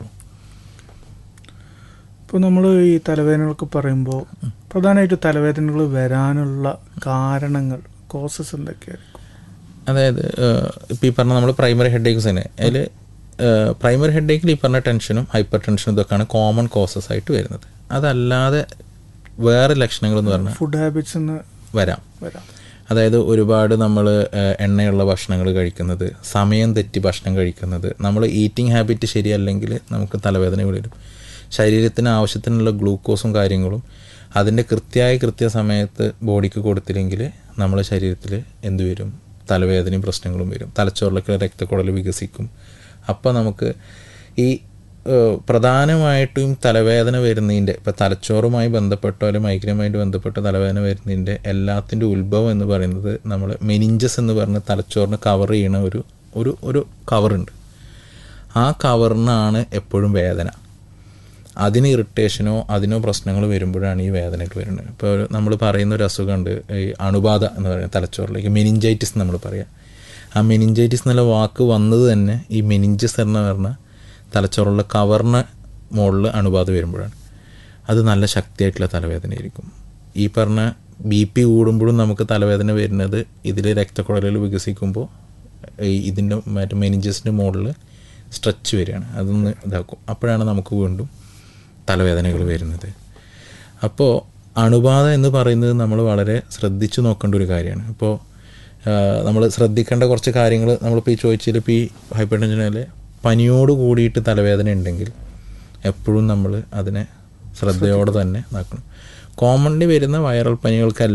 ഇപ്പോൾ നമ്മൾ ഈ തലവേദനകളൊക്കെ പറയുമ്പോൾ പ്രധാനമായിട്ട് തലവേദനകൾ വരാനുള്ള കാരണങ്ങൾ കോസസ് എന്തൊക്കെയായിരിക്കും അതായത് ഇപ്പോൾ ഈ പറഞ്ഞ നമ്മൾ പ്രൈമറി ഹെഡേക്സ് തന്നെ അതിൽ പ്രൈമറി ഹെഡേക്കിൽ ഈ പറഞ്ഞ ടെൻഷനും ഹൈപ്പർ ടെൻഷനും ഇതൊക്കെയാണ് കോമൺ കോസസ് ആയിട്ട് വരുന്നത് അതല്ലാതെ വേറെ ലക്ഷണങ്ങൾ എന്ന് പറഞ്ഞാൽ ഫുഡ് ഹാബിറ്റ്സ് എന്ന് വരാം വരാം അതായത് ഒരുപാട് നമ്മൾ എണ്ണയുള്ള ഭക്ഷണങ്ങൾ കഴിക്കുന്നത് സമയം തെറ്റി ഭക്ഷണം കഴിക്കുന്നത് നമ്മൾ ഈറ്റിംഗ് ഹാബിറ്റ് ശരിയല്ലെങ്കിൽ നമുക്ക് തലവേദന വരും ശരീരത്തിന് ആവശ്യത്തിനുള്ള ഗ്ലൂക്കോസും കാര്യങ്ങളും അതിൻ്റെ കൃത്യമായ കൃത്യസമയത്ത് ബോഡിക്ക് കൊടുത്തില്ലെങ്കിൽ നമ്മളെ ശരീരത്തിൽ എന്ത് വരും തലവേദനയും പ്രശ്നങ്ങളും വരും തലച്ചോറിലേക്ക് രക്തക്കുഴൽ വികസിക്കും അപ്പോൾ നമുക്ക് ഈ ഏഹ്, പ്രധാനമായിട്ടും തലവേദന വരുന്നതിൻ്റെ ഇപ്പോൾ തലച്ചോറുമായി ബന്ധപ്പെട്ടോ അല്ലെങ്കിൽ മൈഗ്രൈനുമായിട്ട് ബന്ധപ്പെട്ട തലവേദന വരുന്നതിൻ്റെ എല്ലാത്തിൻ്റെ ഉത്ഭവം എന്ന് പറയുന്നത് നമ്മൾ മെനിഞ്ചസ് എന്ന് പറഞ്ഞ തലച്ചോറിന് കവർ ചെയ്യണ ഒരു ഒരു ഒരു കവറുണ്ട് ആ കവറിനാണ് എപ്പോഴും വേദന അതിന് ഇറിറ്റേഷനോ അതിനോ പ്രശ്നങ്ങൾ വരുമ്പോഴാണ് ഈ വേദനകൾ വരുന്നത് ഇപ്പോൾ നമ്മൾ പറയുന്ന ഒരു അസുഖമുണ്ട് ഈ അണുബാധ എന്ന് പറയുന്നത് തലച്ചോറിലേക്ക് മെനിഞ്ചൈറ്റിസ് നമ്മൾ പറയാം ആ മെനിഞ്ചൈറ്റിസ് എന്നുള്ള വാക്ക് വന്നത് തന്നെ ഈ മെനിഞ്ചസ് എന്ന് പറഞ്ഞ തലച്ചോറുള്ള കവറിന് മുകളിൽ അണുബാധ വരുമ്പോഴാണ് അത് നല്ല ശക്തിയായിട്ടുള്ള തലവേദനയായിരിക്കും ഈ പറഞ്ഞ ബി പി കൂടുമ്പോഴും നമുക്ക് തലവേദന വരുന്നത് ഇതിൽ രക്തക്കുഴലുകൾ വികസിക്കുമ്പോൾ ഈ ഇതിൻ്റെ മറ്റേ മെനിഞ്ചസിൻ്റെ മുകളിൽ സ്ട്രെച്ച് വരികയാണ് അതൊന്ന് ഇതാക്കും അപ്പോഴാണ് നമുക്ക് വീണ്ടും തലവേദനകൾ വരുന്നത് അപ്പോൾ അണുബാധ എന്ന് പറയുന്നത് നമ്മൾ വളരെ ശ്രദ്ധിച്ചു നോക്കേണ്ട ഒരു കാര്യമാണ് ഇപ്പോൾ നമ്മൾ ശ്രദ്ധിക്കേണ്ട കുറച്ച് കാര്യങ്ങൾ നമ്മളിപ്പോൾ ഈ ചോദിച്ചതിൽ ഇപ്പോൾ ഈ ഹൈപ്പർ ടെൻഷനിലെ പനിയോട് കൂടിയിട്ട് തലവേദന ഉണ്ടെങ്കിൽ എപ്പോഴും നമ്മൾ അതിനെ ശ്രദ്ധയോടെ തന്നെ നോക്കണം കോമൺലി വരുന്ന വൈറൽ പനികൾക്കെല്ലാം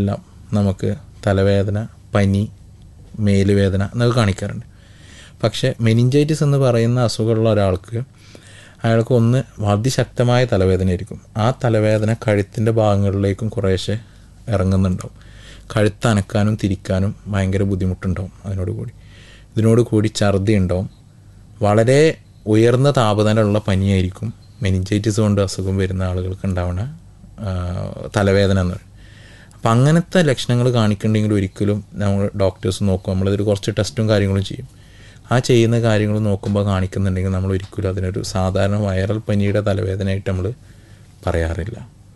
നമുക്ക് തലവേദന പനി മേലുവേദന എന്നൊക്കെ കാണിക്കാറുണ്ട് പക്ഷേ മെനിഞ്ചൈറ്റിസ് എന്ന് പറയുന്ന അസുഖമുള്ള ഒരാൾക്ക് അയാൾക്ക് ഒന്ന് അതിശക്തമായ തലവേദനയായിരിക്കും ആ തലവേദന കഴുത്തിൻ്റെ ഭാഗങ്ങളിലേക്കും കുറേശ്ശെ ഇറങ്ങുന്നുണ്ടാവും കഴുത്ത് അനക്കാനും തിരിക്കാനും ഭയങ്കര ബുദ്ധിമുട്ടുണ്ടാവും അതിനോട് കൂടി ഇതിനോട് കൂടി ഛർദി ഉണ്ടാവും വളരെ ഉയർന്ന താപനിലയുള്ള പനിയായിരിക്കും മെനിഞ്ചൈറ്റിസ് കൊണ്ട് അസുഖം വരുന്ന ആളുകൾക്ക് ഉണ്ടാവുന്ന ആ, തലവേദന എന്ന് പറയും അപ്പം അങ്ങനത്തെ ലക്ഷണങ്ങൾ കാണിക്കണമെങ്കിൽ ഒരിക്കലും നമ്മൾ ഡോക്ടേഴ്സ് നോക്കും നമ്മളിതൊരു കുറച്ച് ടെസ്റ്റും കാര്യങ്ങളും ചെയ്യും ആ ചെയ്യുന്ന കാര്യങ്ങൾ നോക്കുമ്പോൾ കാണിക്കുന്നുണ്ടെങ്കിൽ നമ്മൾ ഒരിക്കലും അതിനൊരു സാധാരണ വൈറൽ പനിയുടെ തലവേദനയായിട്ട് നമ്മൾ പറയാറില്ല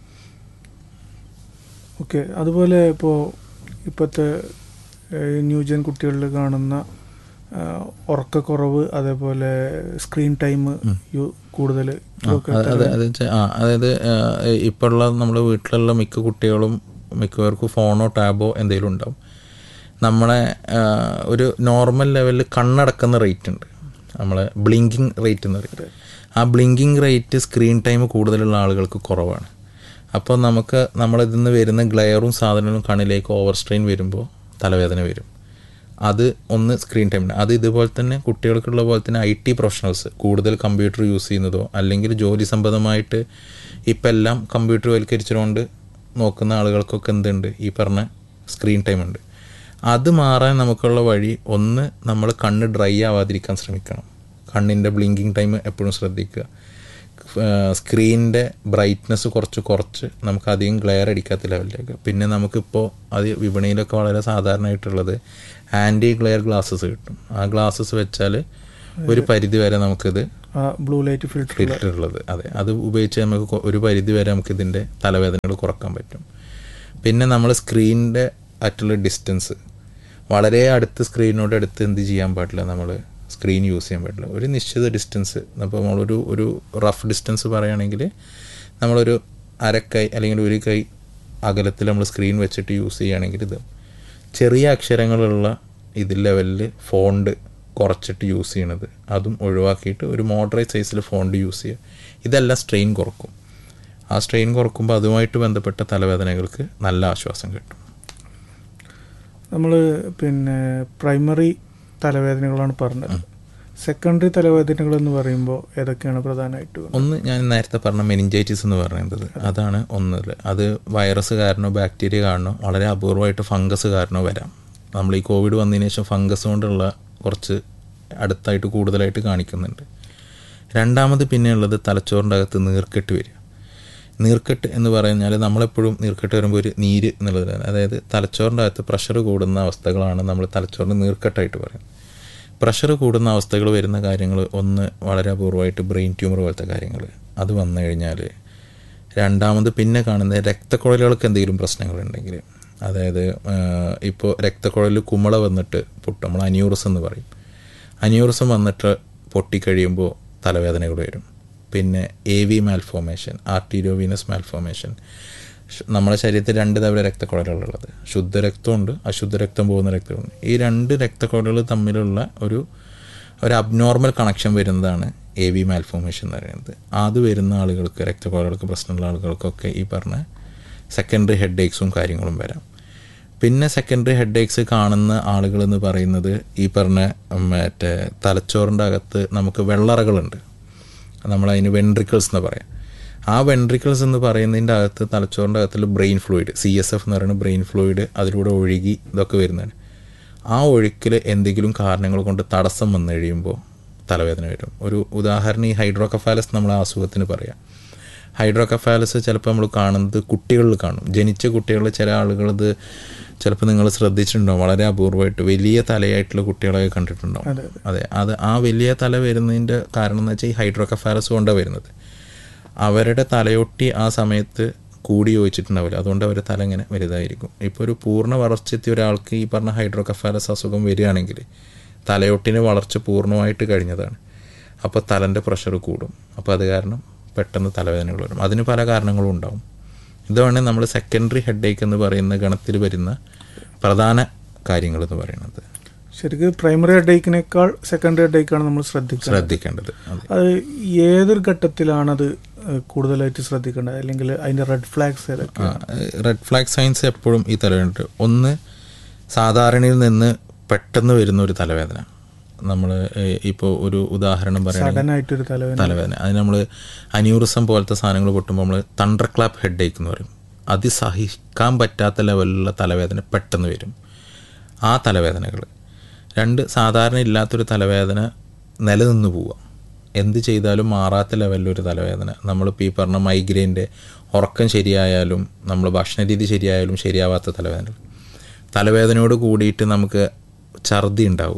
ഓക്കെ അതുപോലെ ഇപ്പോൾ ഇപ്പോഴത്തെ ന്യൂജൻ കുട്ടികളിൽ കാണുന്ന ആ, ഉറക്കക്കുറവ് അതേപോലെ സ്ക്രീൻ ടൈം കൂടുതൽ ആ, അത് അത് അത് വെച്ചാ- ആ അതായത് ഇപ്പോൾ ഉള്ള നമ്മുടെ വീട്ടിലുള്ള മിക്ക കുട്ടികളും മിക്കവർക്കും ഫോണോ ടാബോ എന്തെങ്കിലും ഉണ്ടാവും നമ്മളെ ആ, ഒരു നോർമൽ ലെവലിൽ കണ്ണടക്കുന്ന റേറ്റ് ഉണ്ട് നമ്മൾ ബ്ലിങ്കിങ് റേറ്റ് എന്ന് പറയുന്നത് ആ ബ്ലിങ്കിങ് റേറ്റ് സ്ക്രീൻ ടൈം കൂടുതലുള്ള ആളുകൾക്ക് കുറവാണ് അപ്പോൾ നമുക്ക് നമ്മളിതിൽ നിന്ന് വരുന്ന ഗ്ലെയറും സാധനങ്ങളും കണ്ണിലേക്ക് ഓവർ സ്ട്രെയിൻ വരുമ്പോൾ തലവേദന വരും അത് ഒന്ന് സ്ക്രീൻ ടൈം അത് ഇതുപോലെ തന്നെ കുട്ടികൾക്കുള്ള പോലെ തന്നെ ഐ ടി പ്രൊഫഷണൽസ് കൂടുതൽ കമ്പ്യൂട്ടർ യൂസ് ചെയ്യുന്നതോ അല്ലെങ്കിൽ ജോലി സംബന്ധമായിട്ട് ഇപ്പം എല്ലാം കമ്പ്യൂട്ടർ വൽക്കരിച്ചുകൊണ്ട് നോക്കുന്ന ആളുകൾക്കൊക്കെ എന്തുണ്ട് ഈ പറഞ്ഞ സ്ക്രീൻ ടൈം ഉണ്ട് അത് മാറാൻ നമുക്കുള്ള വഴി ഒന്ന് നമ്മൾ കണ്ണ് ഡ്രൈ ആവാതിരിക്കാൻ ശ്രമിക്കണം കണ്ണിൻ്റെ ബ്ലിങ്കിങ് ടൈം എപ്പോഴും ശ്രദ്ധിക്കുക സ്ക്രീനിൻ്റെ ബ്രൈറ്റ്നസ് കുറച്ച് കുറച്ച് നമുക്ക് അധികം ഗ്ലെയർ അടിക്കാത്ത ലെവലിലേക്ക് പിന്നെ നമുക്കിപ്പോൾ അത് വിപണിയിലൊക്കെ വളരെ സാധാരണയായിട്ടുള്ളത് ആൻറ്റി ഗ്ലെയർ ഗ്ലാസ്സസ് കിട്ടും ആ ഗ്ലാസ്സസ് വെച്ചാൽ ഒരു പരിധി വരെ നമുക്കിത് ആ ബ്ലൂ ലൈറ്റ് ഫിൽറ്റർ ഫിൽറ്റർ ഉള്ളത് അതെ അത് ഉപയോഗിച്ച് നമുക്ക് കൊ- ഒരു പരിധി വരെ നമുക്ക് ഇതിൻ്റെ തലവേദനകൾ കുറക്കാൻ പറ്റും പിന്നെ നമ്മൾ സ്ക്രീനിൻ്റെ ആയിട്ടുള്ള ഡിസ്റ്റൻസ് വളരെ അടുത്ത് സ്ക്രീനിനോട് അടുത്ത് എന്ത് ചെയ്യാൻ പാടില്ല നമ്മൾ സ്ക്രീൻ യൂസ് ചെയ്യാൻ പാടില്ല ഒരു നിശ്ചിത ഡിസ്റ്റൻസ് അപ്പോൾ നമ്മളൊരു ഒരു റഫ് ഡിസ്റ്റൻസ് പറയുകയാണെങ്കിൽ നമ്മളൊരു അരക്കൈ അല്ലെങ്കിൽ ഒരു കൈ അകലത്തിൽ നമ്മൾ സ്ക്രീൻ വെച്ചിട്ട് യൂസ് ചെയ്യുകയാണെങ്കിൽ ഇത് ചെറിയ അക്ഷരങ്ങളുള്ള ഇതിൽ ലെവലിൽ ഫോണ്ട് കുറച്ചിട്ട് യൂസ് ചെയ്യണത് അതും ഒഴിവാക്കിയിട്ട് ഒരു മോഡറേറ്റ് സൈസിൽ ഫോണ്ട് യൂസ് ചെയ്യുക ഇതെല്ലാം സ്ട്രെയിൻ കുറക്കും ആ സ്ട്രെയിൻ കുറക്കുമ്പോൾ അതുമായിട്ട് ബന്ധപ്പെട്ട തലവേദനകൾക്ക് നല്ല ആശ്വാസം കിട്ടും നമ്മൾ പിന്നെ പ്രൈമറി തലവേദനകളാണ് പറഞ്ഞത് സെക്കൻഡറി തലവേദനകൾ എന്ന് പറയുമ്പോൾ ഏതൊക്കെയാണ് പ്രധാനമായിട്ട് വരുന്നത്? ഒന്ന് ഞാൻ നേരത്തെ പറഞ്ഞ മെനിഞ്ചൈറ്റിസ് എന്ന് പറയുന്നത് അതാണ് ഒന്നിൽ അത് വൈറസ് കാരണോ ബാക്ടീരിയ കാരണോ വളരെ അപൂർവമായിട്ട് ഫംഗസ് കാരണോ വരാം നമ്മൾ ഈ കോവിഡ് വന്നതിന് ശേഷം ഫംഗസ് കൊണ്ടുള്ള കുറച്ച് അടുത്തായിട്ട് കൂടുതലായിട്ട് കാണിക്കുന്നുണ്ട് രണ്ടാമത് പിന്നെയുള്ളത് തലച്ചോറിൻ്റെ അകത്ത് നീർക്കെട്ട് വരിക നീർക്കെട്ട് എന്ന് പറഞ്ഞാൽ നമ്മളെപ്പോഴും നീർക്കെട്ട് വരുമ്പോൾ ഒരു നീര് എന്നുള്ളതാണ് അതായത് തലച്ചോറിൻ്റെ അകത്ത് പ്രഷർ കൂടുന്ന അവസ്ഥകളാണ് നമ്മൾ തലച്ചോറിന് നീർക്കെട്ടായിട്ട് പറയുന്നത് പ്രഷർ കൂടുന്ന അവസ്ഥകൾ വരുന്ന കാര്യങ്ങൾ ഒന്ന് വളരെ അപൂർവമായിട്ട് ബ്രെയിൻ ട്യൂമർ പോലത്തെ കാര്യങ്ങൾ അത് വന്നു കഴിഞ്ഞാൽ രണ്ടാമത് പിന്നെ കാണുന്നത് രക്തക്കുഴലുകൾക്ക് എന്തെങ്കിലും പ്രശ്നങ്ങളുണ്ടെങ്കിൽ അതായത് ഇപ്പോൾ രക്തക്കുഴലിൽ കുമള വന്നിട്ട് പൊട്ടും നമ്മൾ അന്യൂറിസം എന്ന് പറയും അന്യൂറിസം വന്നിട്ട് പൊട്ടിക്കഴിയുമ്പോൾ തലവേദനകൾ വരും പിന്നെ എ വി മാൽഫോമേഷൻ ആർട്ടീരിയോവീനസ് മാൽഫോമേഷൻ നമ്മുടെ ശരീരത്തിൽ രണ്ട് തവണ രക്തക്കുഴലുകളുള്ളത് ശുദ്ധരക്തമുണ്ട് അശുദ്ധരക്തം പോകുന്ന രക്തമുണ്ട് ഈ രണ്ട് രക്തക്കുഴലുകൾ തമ്മിലുള്ള ഒരു ഒരു അബ്നോർമൽ കണക്ഷൻ വരുന്നതാണ് എ വി മാൽഫോമേഷൻ എന്ന് പറയുന്നത് അത് വരുന്ന ആളുകൾക്ക് രക്തക്കുഴലുകൾക്ക് പ്രശ്നമുള്ള ആളുകൾക്കൊക്കെ ഈ പറഞ്ഞ സെക്കൻഡറി ഹെഡ് ഏക്സും കാര്യങ്ങളും വരാം പിന്നെ സെക്കൻഡറി ഹെഡ് ഏക്സ് കാണുന്ന ആളുകൾ എന്ന് പറയുന്നത് ഈ പറഞ്ഞ മറ്റേ തലച്ചോറിൻ്റെ അകത്ത് നമുക്ക് വെള്ളറകളുണ്ട് നമ്മളതിന് വെൻട്രിക്കിൾസ് എന്ന് പറയാം ആ വെൻട്രിക്കിൾസ് എന്ന് പറയുന്നതിൻ്റെ അകത്ത് തലച്ചോറിൻ്റെ അകത്തുള്ള brain fluid C S F എന്ന് പറയുന്ന ബ്രെയിൻ ഫ്ലൂയിഡ് അതിലൂടെ ഒഴുകി ഇതൊക്കെ വരുന്നതാണ് ആ ഒഴുക്കിൽ എന്തെങ്കിലും കാരണങ്ങൾ കൊണ്ട് തടസ്സം വന്നു കഴിയുമ്പോൾ തലവേദന വരും ഒരു ഉദാഹരണം ഈ ഹൈഡ്രോകഫാലസ് നമ്മൾ ആ അസുഖത്തിന് പറയാം ഹൈഡ്രോകഫാലസ് ചിലപ്പോൾ നമ്മൾ കാണുന്നത് കുട്ടികളിൽ കാണും ജനിച്ച കുട്ടികളിൽ ചില ആളുകളത് ചിലപ്പോൾ നിങ്ങൾ ശ്രദ്ധിച്ചിട്ടുണ്ടാവും വളരെ അപൂർവമായിട്ട് വലിയ തലയായിട്ടുള്ള കുട്ടികളെ കണ്ടിട്ടുണ്ടാവും അതെ, അതെ അത് ആ വലിയ തല വരുന്നതിൻ്റെ കാരണം എന്ന് വെച്ചാൽ ഈ ഹൈഡ്രോകഫാലസ് കൊണ്ടാണ് വരുന്നത് അവരുടെ തലയൊട്ടി ആ സമയത്ത് കൂടി യോജിച്ചിട്ടുണ്ടാവില്ല അതുകൊണ്ട് അവരുടെ തല ഇങ്ങനെ വലുതായിരിക്കും ഇപ്പോൾ ഒരു പൂർണ്ണ വളർച്ചെത്തിയ ഒരാൾക്ക് ഈ പറഞ്ഞ ഹൈഡ്രോകഫാലസ് അസുഖം വരികയാണെങ്കിൽ തലയൊട്ടിന് വളർച്ച പൂർണ്ണമായിട്ട് കഴിഞ്ഞതാണ് അപ്പോൾ തലൻ്റെ പ്രഷർ കൂടും അപ്പോൾ അത് കാരണം പെട്ടെന്ന് തലവേദനകൾ വരും അതിന് പല കാരണങ്ങളും ഉണ്ടാവും ഇതാണ് നമ്മൾ സെക്കൻഡറി ഹെഡേക്ക് എന്ന് പറയുന്ന ഗണത്തിൽ വരുന്ന പ്രധാന കാര്യങ്ങൾ എന്ന് പറയുന്നത് ശരിക്കും പ്രൈമറി ഹെഡേക്കിനേക്കാൾ സെക്കൻഡറി ഹെഡേക്കാണ് നമ്മൾ ശ്രദ്ധിക്കുന്നത് ശ്രദ്ധിക്കേണ്ടത് അതെ അത് ഏതൊരു ഘട്ടത്തിലാണത് കൂടുതലായിട്ട് ശ്രദ്ധിക്കേണ്ടത് അല്ലെങ്കിൽ അതിന്റെ റെഡ് ഫ്ലാഗ്സ് ഏതൊക്കെ റെഡ് ഫ്ലാഗ് സൈൻസ് എപ്പോഴും ഈ തലവേദന ഒന്ന് സാധാരണയിൽ നിന്ന് പെട്ടെന്ന് വരുന്ന ഒരു തലവേദന നമ്മൾ ഇപ്പോൾ ഒരു ഉദാഹരണം പറയുകയാണെങ്കിൽ സഡൻ ആയിട്ടൊരു തലവേദന തലവേദന അതിന് നമ്മൾ അന്യൂറിസം പോലത്തെ സാധനങ്ങൾ പൊട്ടുമ്പോൾ നമ്മൾ തണ്ടർ ക്ലാപ്പ് ഹെഡ് ഏക്ക് എന്ന് പറയും അതിസഹിക്കാൻ പറ്റാത്ത ലെവലിലുള്ള തലവേദന പെട്ടെന്ന് വരും ആ തലവേദനകൾ രണ്ട് സാധാരണ ഇല്ലാത്തൊരു തലവേദന നിലനിന്ന് പോവുക എന്ത് ചെയ്താലും മാറാത്ത ലെവലിലൊരു തലവേദന നമ്മളിപ്പോൾ ഈ പറഞ്ഞ മൈഗ്രെയിൻ്റെ ഉറക്കം ശരിയായാലും നമ്മൾ ഭക്ഷണരീതി ശരിയായാലും ശരിയാവാത്ത തലവേദനകൾ തലവേദനയോട് കൂടിയിട്ട് നമുക്ക് ഛർദി ഉണ്ടാവുക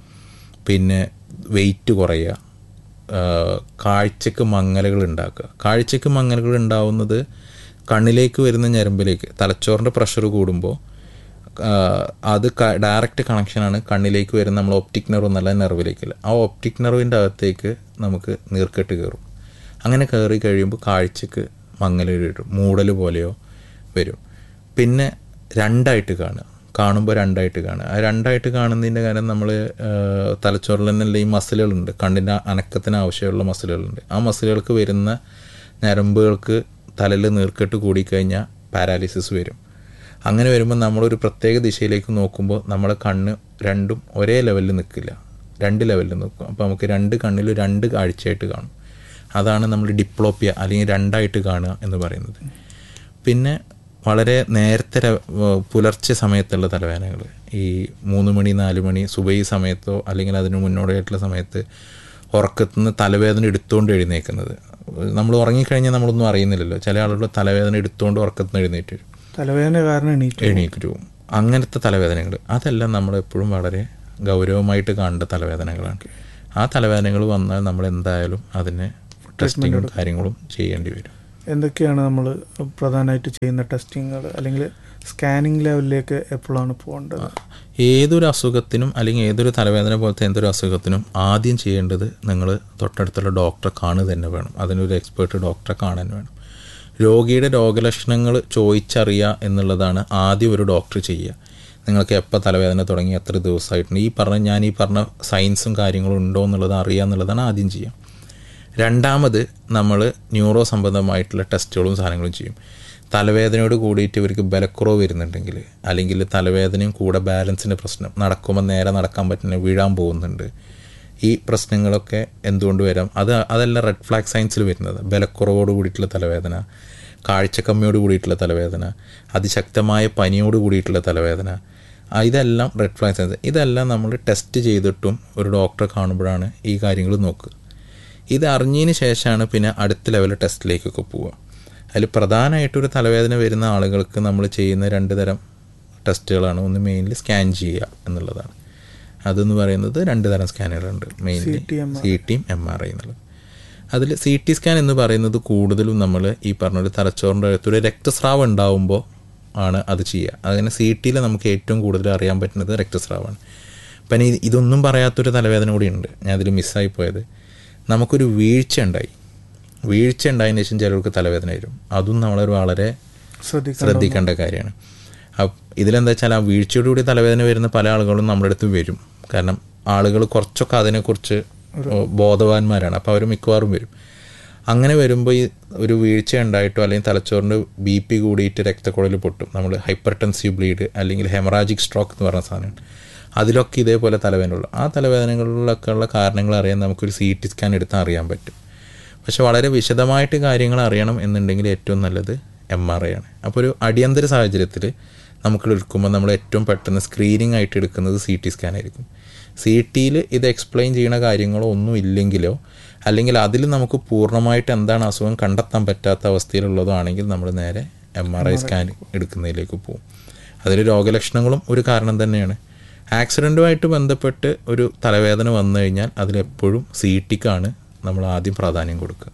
പിന്നെ വെയിറ്റ് കുറയുക ആ, കാഴ്ചക്ക് മങ്ങലുകൾ ഉണ്ടാക്കുക കാഴ്ചക്ക് മങ്ങലുകൾ ഉണ്ടാവുന്നത് കണ്ണിലേക്ക് വരുന്ന ഞരമ്പിലേക്ക് തലച്ചോറിൻ്റെ പ്രഷർ കൂടുമ്പോൾ ആ, അത് ഡയറക്റ്റ് കണക്ഷനാണ് കണ്ണിലേക്ക് വരുന്ന നമ്മൾ ഒപ്റ്റിക് നെർവ് എന്നല്ല നെർവിലേക്കല്ല ആ ഒപ്റ്റിക് നെർവിൻ്റെ അകത്തേക്ക് നമുക്ക് നീർക്കെട്ട് കയറും അങ്ങനെ കയറി കഴിയുമ്പോൾ കാഴ്ചക്ക് മങ്ങൽ വരും മൂടൽ പോലെയോ വരും പിന്നെ രണ്ടായിട്ട് കാണുക കാണുമ്പോൾ രണ്ടായിട്ട് കാണുക ആ രണ്ടായിട്ട് കാണുന്നതിൻ്റെ കാര്യം നമ്മൾ തലച്ചോറിൽ തന്നെയുള്ള ഈ മസിലുകളുണ്ട് കണ്ണിൻ്റെ അനക്കത്തിന് ആവശ്യമുള്ള മസിലുകളുണ്ട് ആ മസിലുകൾക്ക് വരുന്ന ഞരമ്പുകൾക്ക് തലയിൽ നീർക്കെട്ട് കൂടിക്കഴിഞ്ഞാൽ പാരാലിസിസ് വരും അങ്ങനെ വരുമ്പോൾ നമ്മളൊരു പ്രത്യേക ദിശയിലേക്ക് നോക്കുമ്പോൾ നമ്മളെ കണ്ണ് രണ്ടും ഒരേ ലെവലിൽ നിൽക്കില്ല രണ്ട് ലെവലിൽ നിൽക്കും അപ്പോൾ നമുക്ക് രണ്ട് കണ്ണിൽ രണ്ട് കാഴ്ചയായിട്ട് കാണും അതാണ് നമ്മൾ ഡിപ്ലോപ്പിയ അല്ലെങ്കിൽ രണ്ടായിട്ട് കാണുക എന്ന് പറയുന്നത് പിന്നെ വളരെ നേരത്തെ ര- വ- പുലർച്ചെ സമയത്തുള്ള തലവേദനകൾ ഈ മൂന്ന് മണി നാല് മണി സുബൈ സമയത്തോ അല്ലെങ്കിൽ അതിന് മുന്നോടിയായിട്ടുള്ള സമയത്ത് ഉറക്കത്തു നിന്ന് തലവേദന എടുത്തുകൊണ്ട് എഴുന്നേക്കുന്നത് നമ്മൾ ഉറങ്ങിക്കഴിഞ്ഞാൽ നമ്മളൊന്നും അറിയുന്നില്ലല്ലോ ചില ആളുകൾ തലവേദന എടുത്തുകൊണ്ട് ഉറക്കത്തിന് എഴുന്നേറ്റ് വരും തലവേദന കാരണം എണീറ്റ് എണീറ്റ് പോകും അങ്ങനത്തെ തലവേദനകൾ അതെല്ലാം നമ്മൾ എപ്പോഴും വളരെ ഗൗരവമായിട്ട് കാണേണ്ട തലവേദനകളാണ് ആ തലവേദനകൾ വന്നാൽ നമ്മൾ എന്തായാലും അതിന് ടെസ്റ്റിങ്ങും കാര്യങ്ങളും ചെയ്യേണ്ടി വരും എന്തൊക്കെയാണ് നമ്മൾ പ്രധാനമായിട്ട് ചെയ്യുന്ന ടെസ്റ്റിങ്ങുകൾ അല്ലെങ്കിൽ സ്കാനിങ് ലെവലിലേക്ക് എപ്പോഴാണ് പോകേണ്ടത് ഏതൊരു അസുഖത്തിനും അല്ലെങ്കിൽ ഏതൊരു തലവേദന പോലത്തെ എന്തൊരു അസുഖത്തിനും ആദ്യം ചെയ്യേണ്ടത് നിങ്ങൾ തൊട്ടടുത്തുള്ള ഡോക്ടറെ കാണുക തന്നെ വേണം അതിനൊരു എക്സ്പേർട്ട് ഡോക്ടറെ കാണാൻ വേണം രോഗിയുടെ രോഗലക്ഷണങ്ങൾ ചോദിച്ചറിയുക എന്നുള്ളതാണ് ആദ്യം ഒരു ഡോക്ടർ ചെയ്യുക നിങ്ങൾക്ക് എപ്പോൾ തലവേദന തുടങ്ങി എത്ര ദിവസമായിട്ടുണ്ട് ഈ പറഞ്ഞ ഞാൻ ഈ പറഞ്ഞ സയൻസും കാര്യങ്ങളും ഉണ്ടോ എന്നുള്ളത് അറിയുക എന്നുള്ളതാണ് ആദ്യം ചെയ്യുക രണ്ടാമത് നമ്മൾ ന്യൂറോ സംബന്ധമായിട്ടുള്ള ടെസ്റ്റുകളും സാധനങ്ങളും ചെയ്യും തലവേദനയോട് കൂടിയിട്ട് ഇവർക്ക് ബലക്കുറവ് വരുന്നുണ്ടെങ്കിൽ അല്ലെങ്കിൽ തലവേദനയും കൂടെ ബാലൻസിൻ്റെ പ്രശ്നം നടക്കുമ്പോൾ നേരെ നടക്കാൻ പറ്റുന്ന വീഴാൻ പോകുന്നുണ്ട് ഈ പ്രശ്നങ്ങളൊക്കെ എന്തുകൊണ്ട് വരാം അത് അതെല്ലാം റെഡ് ഫ്ലാഗ് സയൻസിൽ വരുന്നത് ബലക്കുറവോട് കൂടിയിട്ടുള്ള തലവേദന കാഴ്ചക്കമ്മിയോട് കൂടിയിട്ടുള്ള തലവേദന അതിശക്തമായ പനിയോട് കൂടിയിട്ടുള്ള തലവേദന ആ, ഇതെല്ലാം റെഡ് ഫ്ലാഗ് സയൻസ് ഇതെല്ലാം നമ്മൾ ടെസ്റ്റ് ചെയ്തിട്ടും ഒരു ഡോക്ടറെ കാണുമ്പോഴാണ് ഈ കാര്യങ്ങൾ നോക്കുക ഇത് അറിഞ്ഞതിന് ശേഷമാണ് പിന്നെ അടുത്ത ലെവൽ ടെസ്റ്റിലേക്കൊക്കെ പോവുക അതിൽ പ്രധാനമായിട്ടൊരു തലവേദന വരുന്ന ആളുകൾക്ക് നമ്മൾ ചെയ്യുന്ന രണ്ട് തരം ടെസ്റ്റുകളാണ് ഒന്ന് മെയിൻലി സ്കാൻ ചെയ്യുക എന്നുള്ളതാണ് അതെന്ന് പറയുന്നത് രണ്ട് തരം സ്കാനുകളുണ്ട് മെയിൻലി CT, MRI. സി ടിയും എം ആർ ഐ എന്നുള്ളത് അതിൽ സി ടി സ്കാൻ എന്ന് പറയുന്നത് കൂടുതലും നമ്മൾ ഈ പറഞ്ഞൊരു തലച്ചോറിൻ്റെ അകത്തൊരു രക്തസ്രാവം ഉണ്ടാവുമ്പോൾ ആണ് അത് ചെയ്യുക അങ്ങനെ സി ടിയിൽ നമുക്ക് ഏറ്റവും കൂടുതൽ അറിയാൻ പറ്റുന്നത് രക്തസ്രാവമാണ് പിന്നെ ഇത് ഇതൊന്നും പറയാത്തൊരു തലവേദന കൂടി ഉണ്ട് ഞാൻ അതിൽ മിസ്സായി പോയത് നമുക്കൊരു വീഴ്ച ഉണ്ടായി വീഴ്ച ഉണ്ടായതിനു ശേഷം ചിലർക്ക് തലവേദന വരും അതും നമ്മളൊരു വളരെ ശ്രദ്ധിക്കണം ശ്രദ്ധിക്കേണ്ട കാര്യമാണ് അപ്പ് ഇതിലെന്താ വെച്ചാൽ ആ വീഴ്ചയോടുകൂടി തലവേദന വരുന്ന പല ആളുകളും നമ്മുടെ അടുത്ത് വരും കാരണം ആളുകൾ കുറച്ചൊക്കെ അതിനെക്കുറിച്ച് ബോധവാന്മാരാണ് അപ്പോൾ അവർ മിക്കവാറും വരും അങ്ങനെ വരുമ്പോൾ ഈ ഒരു വീഴ്ച ഉണ്ടായിട്ടോ അല്ലെങ്കിൽ തലച്ചോറിൻ്റെ ബി പി കൂടിയിട്ട് രക്തക്കുഴൽ പൊട്ടും നമ്മൾ ഹൈപ്പർ ടെൻസീവ് ബ്ലീഡ് അല്ലെങ്കിൽ ഹെമറാജിക് സ്ട്രോക്ക് എന്ന് പറഞ്ഞ സാധനമാണ് അതിലൊക്കെ ഇതേപോലെ തലവേദനയുള്ളൂ ആ തലവേദനകളിലൊക്കെ ഉള്ള കാരണങ്ങൾ അറിയാൻ നമുക്കൊരു സി ടി സ്കാൻ എടുത്താൽ അറിയാൻ പറ്റും പക്ഷെ വളരെ വിശദമായിട്ട് കാര്യങ്ങൾ അറിയണം എന്നുണ്ടെങ്കിൽ ഏറ്റവും നല്ലത് എം ആർ ഐ ആണ് അപ്പോൾ ഒരു അടിയന്തര സാഹചര്യത്തിൽ നമുക്ക് എടുക്കുമ്പോൾ നമ്മൾ ഏറ്റവും പെട്ടെന്ന് സ്ക്രീനിങ് ആയിട്ട് എടുക്കുന്നത് സി ടി സ്കാൻ ആയിരിക്കും സി ടിയിൽ ഇത് എക്സ്പ്ലെയിൻ ചെയ്യുന്ന കാര്യങ്ങളോ ഒന്നും ഇല്ലെങ്കിലോ അല്ലെങ്കിൽ അതിൽ നമുക്ക് പൂർണ്ണമായിട്ട് എന്താണ് അസുഖം കണ്ടെത്താൻ പറ്റാത്ത അവസ്ഥയിലുള്ളതോ ആണെങ്കിൽ നമ്മൾ നേരെ എം ആർ ഐ സ്കാൻ എടുക്കുന്നതിലേക്ക് പോകും അതിൽ രോഗലക്ഷണങ്ങളും ഒരു കാരണം തന്നെയാണ് ആക്സിഡൻറ്റുമായിട്ട് ബന്ധപ്പെട്ട് ഒരു തലവേദന വന്നു കഴിഞ്ഞാൽ അതിലെപ്പോഴും സി ടിക്കാണ് നമ്മൾ ആദ്യം പ്രാധാന്യം കൊടുക്കുക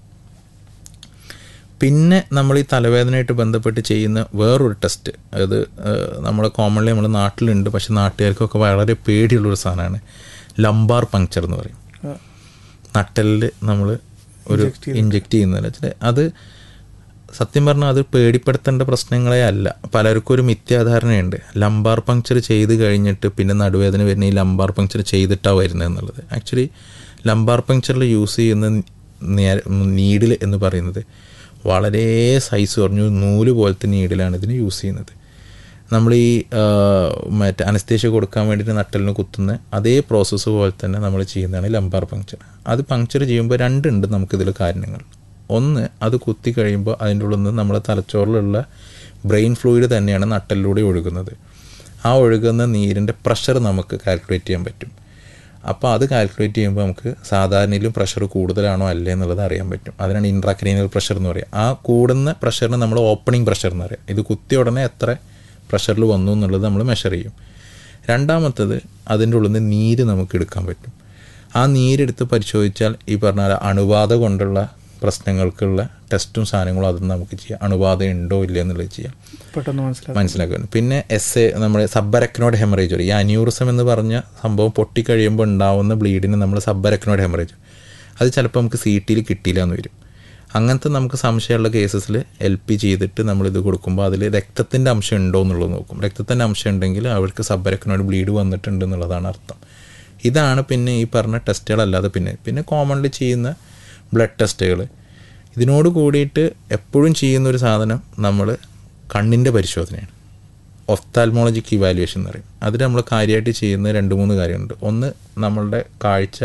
പിന്നെ നമ്മൾ ഈ തലവേദനയായിട്ട് ബന്ധപ്പെട്ട് ചെയ്യുന്ന വേറൊരു ടെസ്റ്റ് അത് നമ്മൾ കോമൺലി നമ്മുടെ നാട്ടിലുണ്ട് പക്ഷെ നാട്ടുകാർക്കൊക്കെ വളരെ പേടിയുള്ളൊരു സാധനമാണ് ലംബാർ പങ്ക്ചർ എന്ന് പറയും ആ, നട്ടലിൽ നമ്മൾ ഒരു ഇഞ്ചെക്ട് ചെയ്യുന്നതെന്ന് വെച്ചാൽ അത് സത്യം പറഞ്ഞാൽ അത് പേടിപ്പെടുത്തേണ്ട പ്രശ്നങ്ങളെ അല്ല പലർക്കും ഒരു മിഥ്യാധാരണയുണ്ട് ലംബാർ പങ്ക്ചർ ചെയ്ത് കഴിഞ്ഞിട്ട് പിന്നെ നടുവേദന വരുന്ന ഈ ലംബാർ പങ്ക്ചർ ചെയ്തിട്ടാണ് വരുന്നത് എന്നുള്ളത് ആക്ച്വലി ലംബാർ പങ്ക്ചറിൽ യൂസ് ചെയ്യുന്ന നീഡിൽ എന്ന് പറയുന്നത് വളരെ സൈസ് കുറഞ്ഞു നൂല് പോലത്തെ നീഡിലാണ് ഇതിന് യൂസ് ചെയ്യുന്നത് നമ്മൾ ഈ ആ, മറ്റേ അനസ്തേഷ്യ കൊടുക്കാൻ വേണ്ടിയിട്ട് നട്ടലിന് കുത്തുന്ന അതേ പ്രോസസ്സ് പോലെ തന്നെ നമ്മൾ ചെയ്യുന്നതാണ് ലംബാർ പങ്ക്ചർ അത് പങ്ക്ചർ ചെയ്യുമ്പോൾ രണ്ടുണ്ട് നമുക്കിതിൽ കാരണങ്ങൾ ഒന്ന് അത് കുത്തി കഴിയുമ്പോൾ അതിൻ്റെ ഉള്ളിൽ നിന്ന് നമ്മുടെ തലച്ചോറിലുള്ള ബ്രെയിൻ ഫ്ലൂയിഡ് തന്നെയാണ് നട്ടലിലൂടെ ഒഴുകുന്നത് ആ ഒഴുകുന്ന നീരിൻ്റെ പ്രഷർ നമുക്ക് കാൽക്കുലേറ്റ് ചെയ്യാൻ പറ്റും അപ്പോൾ അത് കാൽക്കുലേറ്റ് ചെയ്യുമ്പോൾ നമുക്ക് സാധാരണയിലും പ്രഷർ കൂടുതലാണോ അല്ലേ എന്നുള്ളത് അറിയാൻ പറ്റും അതിനാണ് ഇൻട്രാക്രീനൽ പ്രഷർ എന്ന് പറയുക ആ കൂടുന്ന പ്രഷറിന് നമ്മൾ ഓപ്പണിംഗ് പ്രഷർ എന്ന് പറയാം ഇത് കുത്തിയ ഉടനെ എത്ര പ്രഷറിൽ വന്നു എന്നുള്ളത് നമ്മൾ മെഷർ ചെയ്യും രണ്ടാമത്തത് അതിൻ്റെ ഉള്ളിൽ നിന്ന് നീര് നമുക്ക് എടുക്കാൻ പറ്റും ആ നീരെടുത്ത് പരിശോധിച്ചാൽ ഈ പറഞ്ഞ പോലെ അണുബാധ കൊണ്ടുള്ള പ്രശ്നങ്ങൾക്കുള്ള ടെസ്റ്റും സാധനങ്ങളും അതും നമുക്ക് ചെയ്യാം അണുബാധ ഉണ്ടോ ഇല്ല എന്നുള്ളത് ചെയ്യാം പെട്ടെന്ന് മനസ്സിലാക്കാം മനസ്സിലാക്കുന്നു പിന്നെ എസ് എ നമ്മുടെ സബ്ബരക്നോഡ് ഹെമറേജ് പറയും ഈ അന്യൂറിസം എന്ന് പറഞ്ഞ സംഭവം പൊട്ടിക്കഴിയുമ്പോൾ ഉണ്ടാവുന്ന ബ്ലീഡിന് നമ്മൾ സബ്ബരക്നോഡ് ഹെമറേജ് അത് ചിലപ്പോൾ നമുക്ക് സി ടിയിൽ കിട്ടിയില്ല എന്ന് വരും അങ്ങനത്തെ നമുക്ക് സംശയമുള്ള കേസസിൽ എൽ പി ചെയ്തിട്ട് നമ്മളിത് കൊടുക്കുമ്പോൾ അതിൽ രക്തത്തിൻ്റെ അംശം ഉണ്ടോ എന്നുള്ളത് നോക്കും രക്തത്തിൻ്റെ അംശം ഉണ്ടെങ്കിൽ അവർക്ക് സബ്ബരക്നോഡ് ബ്ലീഡ് വന്നിട്ടുണ്ട് എന്നുള്ളതാണ് അർത്ഥം ഇതാണ് പിന്നെ ഈ പറഞ്ഞ ടെസ്റ്റുകളല്ലാതെ പിന്നെ പിന്നെ കോമൺലി ചെയ്യുന്ന ബ്ലഡ് ടെസ്റ്റുകൾ ഇതിനോട് കൂടിയിട്ട് എപ്പോഴും ചെയ്യുന്ന ഒരു സാധനം നമ്മൾ കണ്ണിൻ്റെ പരിശോധനയാണ് ഒഫ്താൽമോളജിക്ക് ഇവാലുവേഷൻ എന്ന് പറയും അതിൽ നമ്മൾ കാര്യമായിട്ട് ചെയ്യുന്ന രണ്ട് മൂന്ന് കാര്യമുണ്ട് ഒന്ന് നമ്മളുടെ കാഴ്ച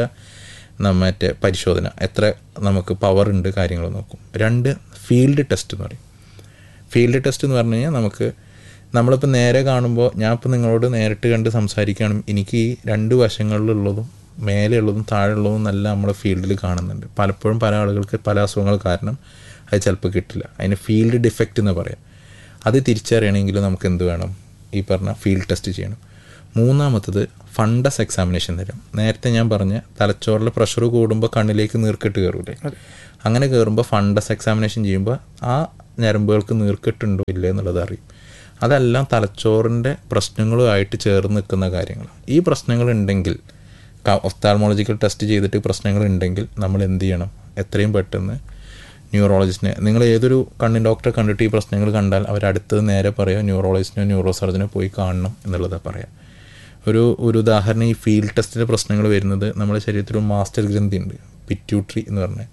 ന- മറ്റേ പരിശോധന എത്ര നമുക്ക് പവർ ഉണ്ട് കാര്യങ്ങൾ നോക്കും രണ്ട് ഫീൽഡ് ടെസ്റ്റ് എന്ന് പറയും ഫീൽഡ് ടെസ്റ്റ് എന്ന് പറഞ്ഞു കഴിഞ്ഞാൽ നമുക്ക് നമ്മളിപ്പോൾ നേരെ കാണുമ്പോൾ ഞാൻ ഇപ്പോൾ നിങ്ങളോട് നേരിട്ട് കണ്ട് സംസാരിക്കുകയാണെങ്കിൽ എനിക്ക് ഈ രണ്ട് വശങ്ങളിലുള്ളതും മേലെയുള്ളതും താഴെയുള്ളതും നല്ല നമ്മുടെ ഫീൽഡിൽ കാണുന്നുണ്ട് പലപ്പോഴും പല ആളുകൾക്ക് പല അസുഖങ്ങൾ കാരണം അത് ചിലപ്പോൾ കിട്ടില്ല അതിന് ഫീൽഡ് ഡിഫക്റ്റ് എന്ന് പറയാം അത് തിരിച്ചറിയണമെങ്കിൽ നമുക്ക് എന്ത് വേണം ഈ പറഞ്ഞ ഫീൽഡ് ടെസ്റ്റ് ചെയ്യണം മൂന്നാമത്തത് ഫണ്ടസ് എക്സാമിനേഷൻ തരും നേരത്തെ ഞാൻ പറഞ്ഞ തലച്ചോറിൽ പ്രഷർ കൂടുമ്പോൾ കണ്ണിലേക്ക് നീർക്കെട്ട് കയറൂലേ അങ്ങനെ കയറുമ്പോൾ ഫണ്ടസ് എക്സാമിനേഷൻ ചെയ്യുമ്പോൾ ആ ഞരമ്പുകൾക്ക് നീർക്കെട്ടുണ്ടോ ഇല്ലേ എന്നുള്ളത് അറിയും അതെല്ലാം തലച്ചോറിൻ്റെ പ്രശ്നങ്ങളുമായിട്ട് ചേർന്ന് നിൽക്കുന്ന കാര്യങ്ങൾ ഈ പ്രശ്നങ്ങൾ ഉണ്ടെങ്കിൽ ഒഫ്താൽമോളജിക്കൽ ടെസ്റ്റ് ചെയ്തിട്ട് പ്രശ്നങ്ങൾ ഉണ്ടെങ്കിൽ നമ്മൾ എന്ത് ചെയ്യണം എത്രയും പെട്ടെന്ന് ന്യൂറോളജിസ്റ്റിനെ നിങ്ങൾ ഏതൊരു കണ്ണിൻ ഡോക്ടറെ കണ്ടിട്ട് ഈ പ്രശ്നങ്ങൾ കണ്ടാൽ അവരടുത്തത് നേരെ പറയുക ന്യൂറോളജിസ്റ്റിനോ ന്യൂറോ സർജനോ പോയി കാണണം എന്നുള്ളതാണ് പറയാം ഒരു ഒരു ഉദാഹരണം ഈ ഫീൽഡ് ടെസ്റ്റിൻ്റെ പ്രശ്നങ്ങൾ വരുന്നത് നമ്മുടെ ശരീരത്തിൽ ഒരു മാസ്റ്റർ ഗ്രന്ഥി ഉണ്ട് പിറ്റ്യൂട്ടറി എന്ന് പറഞ്ഞാൽ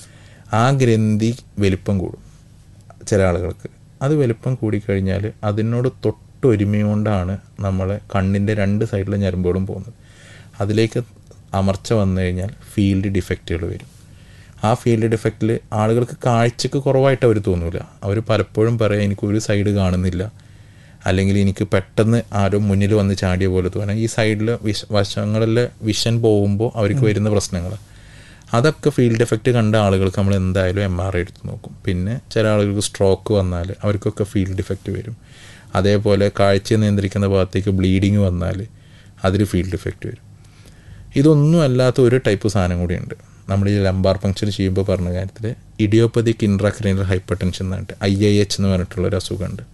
ആ ഗ്രന്ഥി വലിപ്പം കൂടും ചില ആളുകൾക്ക് അത് വലിപ്പം കൂടിക്കഴിഞ്ഞാൽ അതിനോട് തൊട്ടൊരുമയുകൊണ്ടാണ് നമ്മളെ കണ്ണിൻ്റെ രണ്ട് സൈഡിലെ ഞരമ്പുകളും പോകുന്നത് അതിലേക്ക് അമർച്ച വന്നു കഴിഞ്ഞാൽ ഫീൽഡ് ഡിഫക്റ്റുകൾ വരും ആ ഫീൽഡ് ഡിഫക്റ്റിൽ ആളുകൾക്ക് കാഴ്ചക്ക് കുറവായിട്ട് അവർ തോന്നില്ല അവർ പലപ്പോഴും പറയാം എനിക്ക് ഒരു സൈഡ് കാണുന്നില്ല അല്ലെങ്കിൽ എനിക്ക് പെട്ടെന്ന് ആരോ മുന്നിൽ വന്ന് ചാടിയ പോലെ തോന്നാം ഈ സൈഡിൽ വിഷ വശങ്ങളിലെ വിഷൻ പോകുമ്പോൾ അവർക്ക് വരുന്ന പ്രശ്നങ്ങൾ അതൊക്കെ ഫീൽഡ് എഫക്റ്റ് കണ്ട ആളുകൾക്ക് നമ്മൾ എന്തായാലും എം ആർ ഐ എടുത്ത് നോക്കും പിന്നെ ചില ആളുകൾക്ക് സ്ട്രോക്ക് വന്നാൽ അവർക്കൊക്കെ ഫീൽഡ് ഇഫക്റ്റ് വരും അതേപോലെ കാഴ്ച നിയന്ത്രിക്കുന്ന ഭാഗത്തേക്ക് ബ്ലീഡിങ് വന്നാൽ അതിൽ ഫീൽഡ് ഇഫക്റ്റ് വരും ഇതൊന്നും അല്ലാത്ത ഒരു ടൈപ്പ് സാധനം കൂടിയുണ്ട് നമ്മൾ ഈ ലംബാർ പങ്ക്ചർ ചെയ്യുമ്പോൾ പറഞ്ഞ കാര്യത്തിൽ ഇഡിയോപ്പതിക് ഇൻട്രാക്രീനൽ ഹൈപ്പർ ടെൻഷൻ എന്ന് പറഞ്ഞിട്ട് ഐ ഐ എച്ച് എന്ന് പറഞ്ഞിട്ടുള്ളൊരു അസുഖമുണ്ട്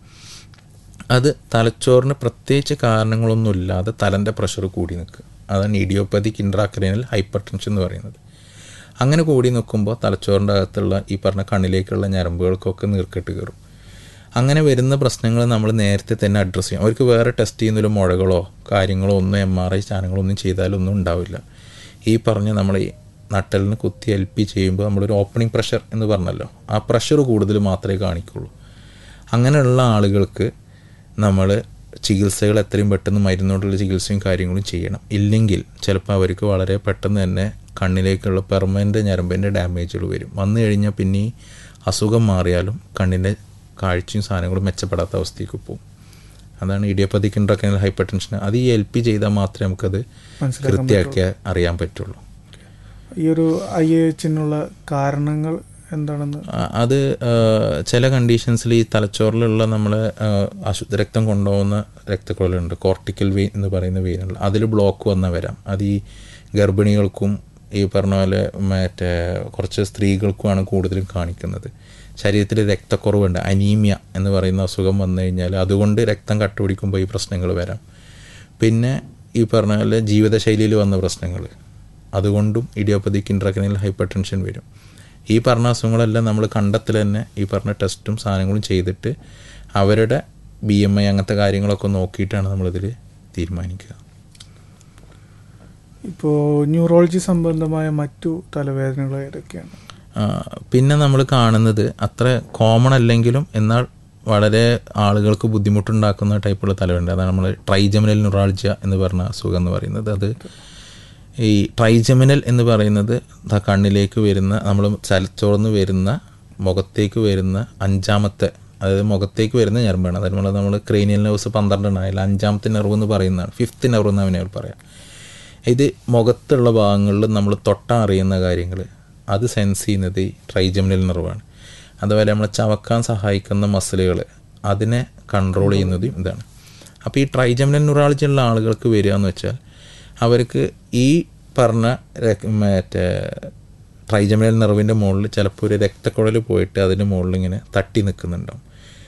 അത് തലച്ചോറിന് പ്രത്യേകിച്ച് കാരണങ്ങളൊന്നുമില്ലാതെ തലൻ്റെ പ്രഷർ കൂടി നിൽക്കുക അതാണ് ഇഡിയോപ്പതിക് ഇൻട്രാക്രീനൽ ഹൈപ്പർ ടെൻഷൻ എന്ന് പറയുന്നത് അങ്ങനെ കൂടി നിൽക്കുമ്പോൾ തലച്ചോറിൻ്റെ അകത്തുള്ള ഈ പറഞ്ഞ കണ്ണിലേക്കുള്ള ഞരമ്പുകൾക്കൊക്കെ നീർക്കെട്ട് കയറും അങ്ങനെ വരുന്ന പ്രശ്നങ്ങൾ നമ്മൾ നേരത്തെ തന്നെ അഡ്രസ്സ് ചെയ്യും അവർക്ക് വേറെ ടെസ്റ്റ് ചെയ്യുന്നതിൽ മുഴകളോ കാര്യങ്ങളോ ഒന്നും എം ആർ ഐ സ്കാനുകളോ ഒന്നും ചെയ്താലൊന്നും ഉണ്ടാവില്ല ഈ പറഞ്ഞ നമ്മൾ ഈ നട്ടലിന് കുത്തി എൽ പി ചെയ്യുമ്പോൾ നമ്മളൊരു ഓപ്പണിംഗ് പ്രഷർ എന്ന് പറഞ്ഞല്ലോ ആ പ്രഷർ കൂടുതൽ മാത്രമേ കാണിക്കുള്ളൂ അങ്ങനെയുള്ള ആളുകൾക്ക് നമ്മൾ ചികിത്സകൾ എത്രയും പെട്ടെന്ന് മരുന്നോടുള്ള ചികിത്സയും കാര്യങ്ങളും ചെയ്യണം ഇല്ലെങ്കിൽ ചിലപ്പോൾ അവർക്ക് വളരെ പെട്ടെന്ന് തന്നെ കണ്ണിലേക്കുള്ള പെർമനൻ്റ് ഞരമ്പിൻ്റെ ഡാമേജുകൾ വരും വന്നു കഴിഞ്ഞാൽ പിന്നെ ഈ അസുഖം മാറിയാലും കണ്ണിൻ്റെ കാഴ്ചയും സാധനങ്ങളും മെച്ചപ്പെടാത്ത അവസ്ഥയ്ക്ക് പോകും അതാണ് ഇഡിയോപ്പതിക് ഇൻട്രാക്രിനൽ ഹൈപ്പർ ടെൻഷൻ അത് ഈ എൽ പി ചെയ്താൽ മാത്രമേ നമുക്കത് മനസ്സിലാക്കാൻ കൃത്യമാക്കി അറിയാൻ പറ്റുള്ളൂ ഈ ഒരു ഐ എ എച്ചിനുള്ള കാരണങ്ങൾ എന്താണെന്ന് ആ, അത് ആ, ചില കണ്ടീഷൻസിൽ ഈ തലച്ചോറിലുള്ള നമ്മൾ അശുദ്ധ രക്തം കൊണ്ടുപോകുന്ന രക്തക്കുഴലുണ്ട് കോർട്ടിക്കൽ വെയിൻ എന്ന് പറയുന്ന വെയിനുള്ള അതിൽ ബ്ലോക്ക് വന്ന വരാം അത് ഈ ഗർഭിണികൾക്കും ഈ പറഞ്ഞ പോലെ മറ്റേ കുറച്ച് സ്ത്രീകൾക്കുമാണ് കൂടുതലും കാണിക്കുന്നത് ശരീരത്തിൽ രക്തക്കുറവുണ്ട് അനീമിയ എന്ന് പറയുന്ന അസുഖം വന്നു കഴിഞ്ഞാൽ അതുകൊണ്ട് രക്തം കട്ടുപിടിക്കുമ്പോൾ ഈ പ്രശ്നങ്ങൾ വരാം പിന്നെ ഈ പറഞ്ഞ പോലെ ജീവിതശൈലിയിൽ വന്ന പ്രശ്നങ്ങൾ അതുകൊണ്ടും ഇഡിയോപ്പതിക് ഇൻട്രാക്രിനൽ ഹൈപ്പർ ടെൻഷൻ വരും ഈ പറഞ്ഞ അസുഖങ്ങളെല്ലാം നമ്മൾ കണ്ടെത്തൽ തന്നെ ഈ പറഞ്ഞ ടെസ്റ്റും സാധനങ്ങളും ചെയ്തിട്ട് അവരുടെ ബി എം ഐ അങ്ങനത്തെ കാര്യങ്ങളൊക്കെ നോക്കിയിട്ടാണ് നമ്മളിതിൽ തീരുമാനിക്കുക ഇപ്പോൾ ന്യൂറോളജി സംബന്ധമായ മറ്റു തലവേദനകൾ ഏതൊക്കെയാണ് ആ, പിന്നെ നമ്മൾ കാണുന്നത് അത്ര കോമൺ അല്ലെങ്കിലും എന്നാൽ വളരെ ആളുകൾക്ക് ബുദ്ധിമുട്ടുണ്ടാക്കുന്ന ടൈപ്പുള്ള തലവേദന അതാണ് നമ്മൾ ട്രൈജമിനൽ ന്യൂറാൾജിയ എന്ന് പറഞ്ഞ അസുഖം എന്ന് പറയുന്നത് അത് ഈ ട്രൈജമിനൽ എന്ന് പറയുന്നത് ദാ കണ്ണിലേക്ക് വരുന്ന നമ്മൾ തലച്ചോർന്ന് വരുന്ന മുഖത്തേക്ക് വരുന്ന അഞ്ചാമത്തെ അതായത് മുഖത്തേക്ക് വരുന്ന ഞരമ്പാണ് അതായത് നമ്മൾ നമ്മൾ ക്രേനിയൽ നെർവ്സ് പന്ത്രണ്ടെണ്ണം അതിൽ അഞ്ചാമത്തെ നെർവ് എന്ന് പറയുന്നതാണ് ഫിഫ്ത്ത് നെർവ് എന്ന് അവനെ പറയാം ഇത് മുഖത്തുള്ള ഭാഗങ്ങളിൽ നമ്മൾ തൊട്ടാ അറിയുന്ന കാര്യങ്ങൾ അത് സെൻസ് ചെയ്യുന്നത് ഈ ട്രൈജമിനൽ നെർവാണ് അതുപോലെ നമ്മളെ ചവക്കാൻ സഹായിക്കുന്ന മസിലുകൾ അതിനെ കൺട്രോൾ ചെയ്യുന്നതും ഇതാണ് അപ്പോൾ ഈ ട്രൈജമിനൽ ന്യൂറാളജി ഉള്ള ആളുകൾക്ക് വരിക എന്ന് വെച്ചാൽ അവർക്ക് ഈ പറഞ്ഞ രക്- മറ്റേ ട്രൈജമിനൽ നെർവിൻ്റെ മുകളിൽ ചിലപ്പോൾ ഒരു രക്തക്കുഴൽ പോയിട്ട് അതിൻ്റെ മുകളിൽ ഇങ്ങനെ തട്ടി നിൽക്കുന്നുണ്ടാവും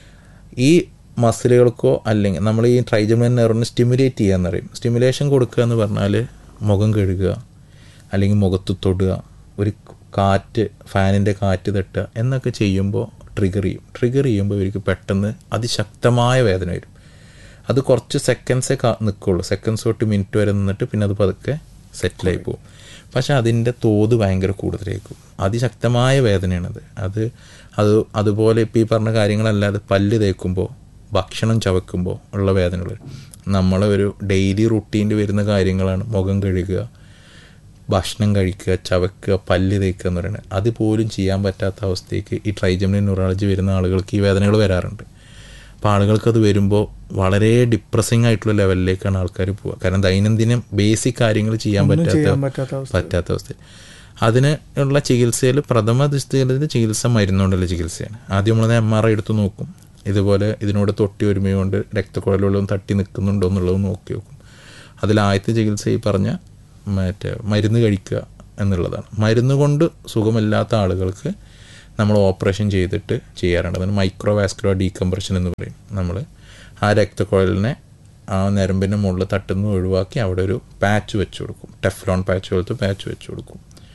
ഈ മസിലുകൾക്കോ അല്ലെങ്കിൽ നമ്മൾ ഈ ട്രൈജമിനൽ നെർവിനെ സ്റ്റിമുലേറ്റ് ചെയ്യാന്ന് പറയും സ്റ്റിമുലേഷൻ കൊടുക്കുക എന്ന് പറഞ്ഞാൽ മുഖം കഴുകുക അല്ലെങ്കിൽ മുഖത്ത് തൊടുക ഒരു കാറ്റ് ഫാനിൻ്റെ കാറ്റ് തട്ടുക എന്നൊക്കെ ചെയ്യുമ്പോൾ ട്രിഗർ ചെയ്യും ട്രിഗർ ചെയ്യുമ്പോൾ ഇവർക്ക് പെട്ടെന്ന് അതിശക്തമായ വേദന വരും അത് കുറച്ച് സെക്കൻഡ്സേ കാ നിൽക്കുള്ളൂ സെക്കൻഡ്സ് തൊട്ട് മിനിറ്റ് വരെ നിന്നിട്ട് പിന്നെ അത് പതുക്കെ സെറ്റിലായി പോകും പക്ഷെ അതിൻ്റെ തോത് ഭയങ്കര കൂടുതലായിരിക്കും അതിശക്തമായ വേദനയാണത് അത് അത് അതുപോലെ ഇപ്പോൾ ഈ പറഞ്ഞ കാര്യങ്ങളല്ലാതെ പല്ല് തേക്കുമ്പോൾ ഭക്ഷണം ചവയ്ക്കുമ്പോൾ ഉള്ള വേദനകൾ നമ്മളെ ഒരു ഡെയിലി റുട്ടീനിൽ വരുന്ന കാര്യങ്ങളാണ് മുഖം കഴുകുക ഭക്ഷണം കഴിക്കുക ചവയ്ക്കുക പല്ല് തേക്കുക എന്ന് പറയുന്നത് അതുപോലും ചെയ്യാൻ പറ്റാത്ത അവസ്ഥയ്ക്ക് ഈ ട്രൈജമിനൽ ന്യൂറാളജി വരുന്ന ആളുകൾക്ക് ഈ വേദനകൾ വരാറുണ്ട് അപ്പോൾ ആളുകൾക്ക് അത് വരുമ്പോൾ വളരെ ഡിപ്രസിങ് ആയിട്ടുള്ള ലെവലിലേക്കാണ് ആൾക്കാർ പോവുക കാരണം ദൈനംദിനം ബേസിക് കാര്യങ്ങൾ ചെയ്യാൻ ഒന്നും ചെയ്യാൻ പറ്റാത്ത പറ്റാത്ത അവസ്ഥ പറ്റാത്ത അവസ്ഥ അതിന് ഉള്ള ചികിത്സയിൽ പ്രഥമ ദൃഷ്ടിയിൽ ചികിത്സ മരുന്നുകൊണ്ടുള്ള ചികിത്സയാണ് ആദ്യം നമ്മൾ എം ആർ ഐ എടുത്ത് നോക്കും ഇതുപോലെ ഇതിനോട് തൊട്ടി ഒരുമയുകൊണ്ട് രക്തക്കുഴലുകളും തട്ടി നിൽക്കുന്നുണ്ടോ എന്നുള്ളത് നോക്കി നോക്കും അതിൽ ആദ്യത്തെ ചികിത്സ ഈ പറഞ്ഞ മറ്റേ മരുന്ന് കഴിക്കുക എന്നുള്ളതാണ് മരുന്ന് കൊണ്ട് സുഖമില്ലാത്ത ആളുകൾക്ക് നമ്മൾ ഓപ്പറേഷൻ ചെയ്തിട്ട് ചെയ്യാറുണ്ട് അതിന് മൈക്രോവാസ്കുലർ ഡീകംപ്രഷൻ എന്ന് പറയും നമ്മൾ ആ രക്തക്കുഴലിനെ ആ ഞരമ്പിൻ്റെ മുകളിൽ തട്ടുന്ന ഒഴിവാക്കി അവിടെ ഒരു പാച്ച് വെച്ച് കൊടുക്കും ടെഫ്ലോൺ പാച്ച് പോലത്തെ പാച്ച് വെച്ച് കൊടുക്കും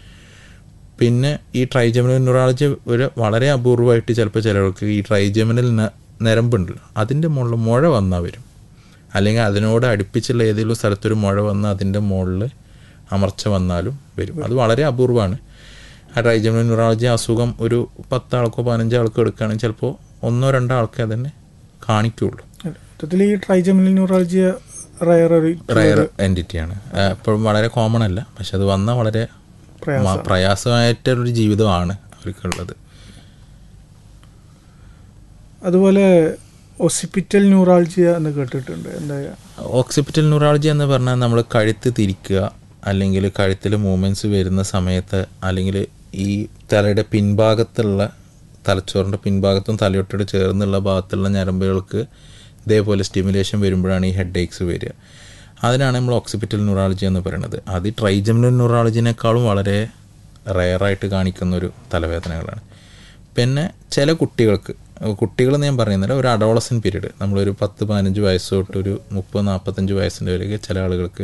പിന്നെ ഈ ട്രൈജമിനൽ ന്യൂറാളജി ഒരു വളരെ അപൂർവമായിട്ട് ചിലപ്പോൾ ചിലർക്ക് ഈ ട്രൈജമിനൽ ന- നരമ്പുണ്ടല്ലോ അതിൻ്റെ മുകളിൽ മുഴ വന്നാൽ വരും അല്ലെങ്കിൽ അതിനോട് അടുപ്പിച്ചുള്ള ഏതെങ്കിലും സ്ഥലത്തൊരു മുഴ വന്ന് അതിൻ്റെ മുകളിൽ അമർച്ച വന്നാലും വരും അത് വളരെ അപൂർവമാണ് ആ ട്രൈജമിനൽ ന്യൂറാളജി അസുഖം ഒരു പത്താൾക്കോ പതിനഞ്ചോ ആൾക്കോ എടുക്കുകയാണെങ്കിൽ ചിലപ്പോൾ ഒന്നോ രണ്ടോ ആൾക്കേ അതന്നെ കാണിക്കുള്ളൂ മൊത്തത്തിൽ ഈ ട്രൈജമിനൽ ന്യൂറാൾജിയ റയർ ഒരു റയർ എൻറ്റിറ്റിയാണ് എപ്പോഴും വളരെ കോമൺ അല്ല പക്ഷെ അത് വന്നാൽ വളരെ മ- പ്രയാസമായിട്ടൊരു ജീവിതമാണ് അവർക്കുള്ളത് അതുപോലെ ഒസിപ്പിറ്റൽ ന്യൂറാൾജിയ എന്ന് കേട്ടിട്ടുണ്ട് എന്താ ഓക്സിപിറ്റൽ ന്യൂറാളജി എന്ന് പറഞ്ഞാൽ നമ്മൾ കഴുത്ത് തിരിക്കുക അല്ലെങ്കിൽ കഴുത്തിൽ മൂവ്മെൻറ്റ്സ് വരുന്ന സമയത്ത് അല്ലെങ്കിൽ ഈ തലയുടെ പിൻഭാഗത്തുള്ള തലച്ചോറിൻ്റെ പിൻഭാഗത്തും തലയൊട്ടോട് ചേർന്നുള്ള ഭാഗത്തുള്ള ഞരമ്പുകൾക്ക് ഇതേപോലെ സ്റ്റിമുലേഷൻ വരുമ്പോഴാണ് ഈ ഹെഡ് ഏക്സ് വരിക അതിനാണ് നമ്മൾ ഓക്സിപിറ്റൽ ന്യൂറാളജി എന്ന് പറയുന്നത് അത് ഈ ട്രൈജമിനൽ ന്യൂറാളജിനേക്കാളും വളരെ റയറായിട്ട് കാണിക്കുന്ന ഒരു തലവേദനകളാണ് പിന്നെ ചില കുട്ടികൾക്ക് കുട്ടികളെന്ന് ഞാൻ പറയുന്നില്ല ഒരു അഡോളസൻ പീരീഡ് നമ്മളൊരു പത്ത് പതിനഞ്ച് വയസ്സ് തൊട്ട് ഒരു മുപ്പത് നാൽപ്പത്തഞ്ച് വയസ്സിൻ്റെ വരെയൊക്കെ ചില ആളുകൾക്ക്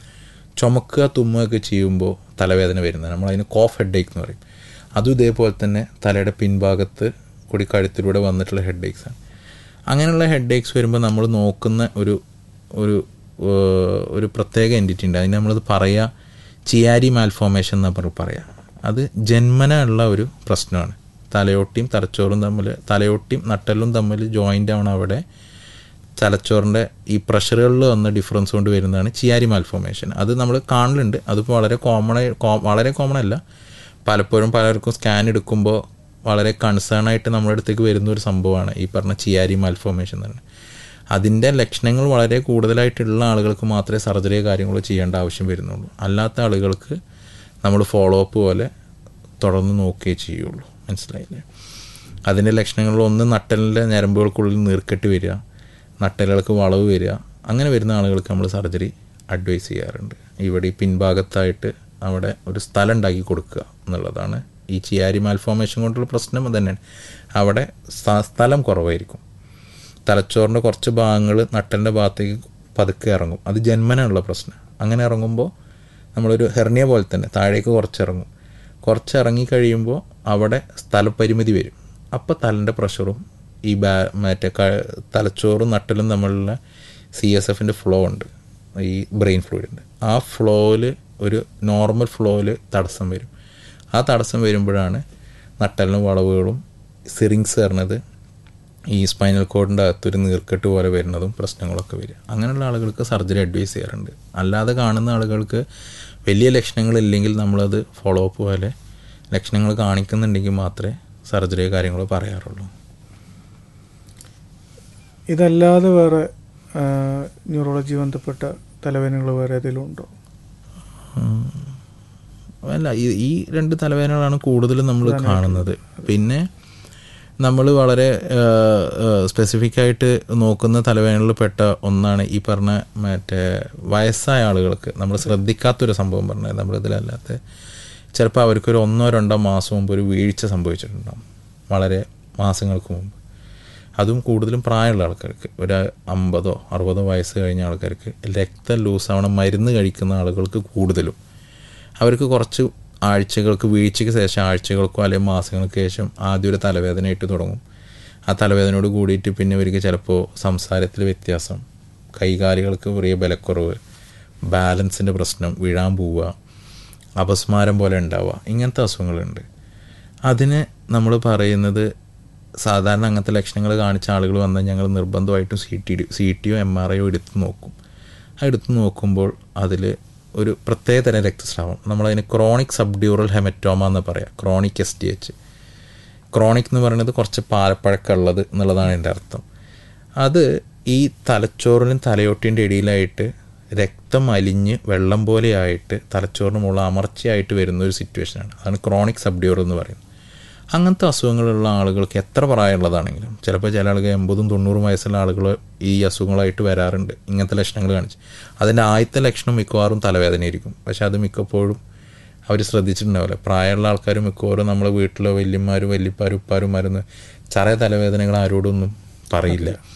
ചുമക്കുക തുമ്മുകയൊക്കെ ചെയ്യുമ്പോൾ തലവേദന വരുന്നത് നമ്മളതിന് കോഫ് ഹെഡ് ഏക്ക് എന്ന് പറയും അതും ഇതേപോലെ തന്നെ തലയുടെ പിൻഭാഗത്ത് കൂടി കഴുത്തിലൂടെ വന്നിട്ടുള്ള ഹെഡ് ഏക്സാണ് അങ്ങനെയുള്ള ഹെഡ് ഏക്സ് വരുമ്പോൾ നമ്മൾ നോക്കുന്ന ഒരു ഒരു ഏഹ്, ഒരു പ്രത്യേക എൻറ്റിറ്റി ഉണ്ട് അതിന് നമ്മളത് പറയുക ചിയാരി മാൽഫോമേഷൻ എന്നാ പറ പറയാം അത് ജന്മന ഉള്ള ഒരു പ്രശ്നമാണ് തലയോട്ടിയും തലച്ചോറും തമ്മിൽ തലയോട്ടിയും നട്ടലും തമ്മിൽ ജോയിൻ്റ് ആണ് അവിടെ തലച്ചോറിൻ്റെ ഈ പ്രഷറുകളിൽ വന്ന ഡിഫറൻസ് കൊണ്ട് വരുന്നതാണ് ചിയാരി മാൽഫോമേഷൻ അത് നമ്മൾ കാണലുണ്ട് അതിപ്പോൾ വളരെ കോമൺ വളരെ കോമൺ അല്ല പലപ്പോഴും പലർക്കും സ്കാൻ എടുക്കുമ്പോൾ വളരെ കൺസേൺ ആയിട്ട് നമ്മുടെ അടുത്തേക്ക് വരുന്ന ഒരു സംഭവമാണ് ഈ പറഞ്ഞ ചിയാരി മാൽഫോമേഷൻ എന്ന് പറയുന്നത് അതിൻ്റെ ലക്ഷണങ്ങൾ വളരെ കൂടുതലായിട്ടുള്ള ആളുകൾക്ക് മാത്രമേ സർജറി കാര്യങ്ങളോ ചെയ്യേണ്ട ആവശ്യം വരുന്നുള്ളൂ അല്ലാത്ത ആളുകൾക്ക് നമ്മൾ ഫോളോ അപ്പ് പോലെ തുടർന്ന് നോക്കുകയേ ചെയ്യുള്ളൂ മനസ്സിലായില്ലേ അതിൻ്റെ ലക്ഷണങ്ങളിൽ ഒന്ന് നട്ടലിൻ്റെ ഞരമ്പുകൾക്കുള്ളിൽ നീർക്കെട്ട് വരിക നട്ടലുകൾക്ക് വളവ് വരിക അങ്ങനെ വരുന്ന ആളുകൾക്ക് നമ്മൾ സർജറി അഡ്വൈസ് ചെയ്യാറുണ്ട് ഇവിടെ ഈ പിൻഭാഗത്തായിട്ട് അവിടെ ഒരു സ്ഥലം ഉണ്ടാക്കി കൊടുക്കുക എന്നുള്ളതാണ് ഈ ചിയാരി മാൽഫോമേഷൻ കൊണ്ടുള്ള പ്രശ്നം അത് തന്നെയാണ് അവിടെ സ്ഥ- സ്ഥലം കുറവായിരിക്കും തലച്ചോറിൻ്റെ കുറച്ച് ഭാഗങ്ങൾ നട്ടലിൻ്റെ ഭാഗത്തേക്ക് പതുക്കെ ഇറങ്ങും അത് ജന്മനുള്ള പ്രശ്നം അങ്ങനെ ഇറങ്ങുമ്പോൾ നമ്മളൊരു ഹെർണിയ പോലെ തന്നെ താഴേക്ക് കുറച്ചിറങ്ങും കുറച്ചിറങ്ങി കഴിയുമ്പോൾ അവിടെ സ്ഥലപരിമിതി വരും അപ്പോൾ തലൻ്റെ പ്രഷറും ഈ ബാ മറ്റേ ക- തലച്ചോറും നട്ടലും തമ്മിലുള്ള സി എസ് എഫിൻ്റെ ഫ്ലോ ഉണ്ട് ഈ ബ്രെയിൻ ഫ്ലൂയിഡ് ഉണ്ട് ആ ഫ്ലോയിൽ ഒരു നോർമൽ ഫ്ലോയിൽ തടസ്സം വരും ആ തടസ്സം വരുമ്പോഴാണ് നട്ടലിനും വളവുകളും സിറിങ്സ് പറഞ്ഞത് ഈ സ്പൈനൽ കോഡിൻ്റെ അകത്തൊരു നീർക്കെട്ട് പോലെ വരുന്നതും പ്രശ്നങ്ങളൊക്കെ വരിക അങ്ങനെയുള്ള ആളുകൾക്ക് സർജറി അഡ്വൈസ് ചെയ്യാറുണ്ട് അല്ലാതെ കാണുന്ന ആളുകൾക്ക് വലിയ ലക്ഷണങ്ങളില്ലെങ്കിൽ നമ്മളത് ഫോളോ അപ്പ് പോലെ ലക്ഷണങ്ങൾ കാണിക്കുന്നുണ്ടെങ്കിൽ മാത്രമേ സർജറി കാര്യങ്ങൾ പറയാറുള്ളൂ ഇതല്ലാതെ വേറെ ന്യൂറോളജി ബന്ധപ്പെട്ട തലവേദനകൾ വേറെ ഏതെങ്കിലും ഉണ്ടോ അല്ല ഈ ഈ രണ്ട് തലവേദനകളാണ് കൂടുതലും നമ്മൾ കാണുന്നത് പിന്നെ നമ്മൾ വളരെ സ്പെസിഫിക് ആയിട്ട് നോക്കുന്ന തലവേദനകളിൽ പെട്ട ഒന്നാണ് ഈ പറഞ്ഞ മറ്റേ വയസ്സായ ആളുകൾക്ക് നമ്മൾ ശ്രദ്ധിക്കാത്തൊരു സംഭവം പറഞ്ഞത് നമ്മളിതിലല്ലാത്ത ചിലപ്പോൾ അവർക്കൊരു ഒന്നോ രണ്ടോ മാസം മുമ്പ് ഒരു വീഴ്ച സംഭവിച്ചിട്ടുണ്ടാകും വളരെ മാസങ്ങൾക്ക് മുമ്പ് അതും കൂടുതലും പ്രായമുള്ള ആൾക്കാർക്ക് ഒരു അമ്പതോ അറുപതോ വയസ്സ് കഴിഞ്ഞ ആൾക്കാർക്ക് രക്തം ലൂസാവണം മരുന്ന് കഴിക്കുന്ന ആളുകൾക്ക് കൂടുതലും അവർക്ക് കുറച്ച് ആഴ്ചകൾക്ക് വീഴ്ചയ്ക്ക് ശേഷം ആഴ്ചകൾക്കോ അല്ലെങ്കിൽ മാസങ്ങൾക്ക് ശേഷം ആദ്യം ഒരു തലവേദനയായിട്ട് തുടങ്ങും ആ തലവേദനയോട് കൂടിയിട്ട് പിന്നെ ഇവർക്ക് ചിലപ്പോൾ സംസാരത്തിൽ വ്യത്യാസം കൈകാലുകൾക്ക് ചെറിയ ബലക്കുറവ് ബാലൻസിൻ്റെ പ്രശ്നം വീഴാൻ പോവുക അപസ്മാരം പോലെ ഉണ്ടാവുക ഇങ്ങനത്തെ അസുഖങ്ങളുണ്ട് അതിന് നമ്മൾ പറയുന്നത് സാധാരണ അങ്ങനത്തെ ലക്ഷണങ്ങൾ കാണിച്ച ആളുകൾ വന്നാൽ ഞങ്ങൾ നിർബന്ധമായിട്ടും സി ടി സി ടിയോ എം ആർ ഐയോ എടുത്ത് നോക്കും ആ എടുത്ത് നോക്കുമ്പോൾ അതിൽ ഒരു പ്രത്യേക തരം രക്തസ്രാവം നമ്മളതിന് ക്രോണിക് സബ്ഡ്യൂറൽ ഹെമറ്റോമ എന്ന് പറയാം chronic S D H chronic എന്ന് പറയുന്നത് കുറച്ച് പാലപ്പഴക്കമുള്ളത് എന്നുള്ളതാണ് എൻ്റെ അർത്ഥം അത് ഈ തലച്ചോറിനും തലയോട്ടിൻ്റെ ഇടയിലായിട്ട് രക്തം അലിഞ്ഞ് വെള്ളം പോലെയായിട്ട് തലച്ചോറിന് മുകളിൽ അമർച്ചയായിട്ട് വരുന്ന ഒരു സിറ്റുവേഷനാണ് അതാണ് ക്രോണിക് സബ്ഡ്യൂറൽ എന്ന് പറയുന്നത് അങ്ങനത്തെ അസുഖങ്ങളുള്ള ആളുകൾക്ക് എത്ര പ്രായമുള്ളതാണെങ്കിലും ചിലപ്പോൾ ചില ആളുകൾ എൺപതും തൊണ്ണൂറും വയസ്സുള്ള ആളുകൾ ഈ അസുഖങ്ങളായിട്ട് വരാറുണ്ട് ഇങ്ങനത്തെ ലക്ഷണങ്ങൾ കാണിച്ച് അതിൻ്റെ ആദ്യത്തെ ലക്ഷണം മിക്കവാറും തലവേദനയായിരിക്കും പക്ഷെ അത് മിക്കപ്പോഴും അവർ ശ്രദ്ധിച്ചിട്ടുണ്ടാവില്ല പ്രായമുള്ള ആൾക്കാർ മിക്കവാറും നമ്മളെ വീട്ടിലോ വല്യന്മാരും വല്യപ്പാരും ഉപ്പാരും മരുന്ന് ചെറിയ തലവേദനകൾ ആരോടൊന്നും പറയില്ല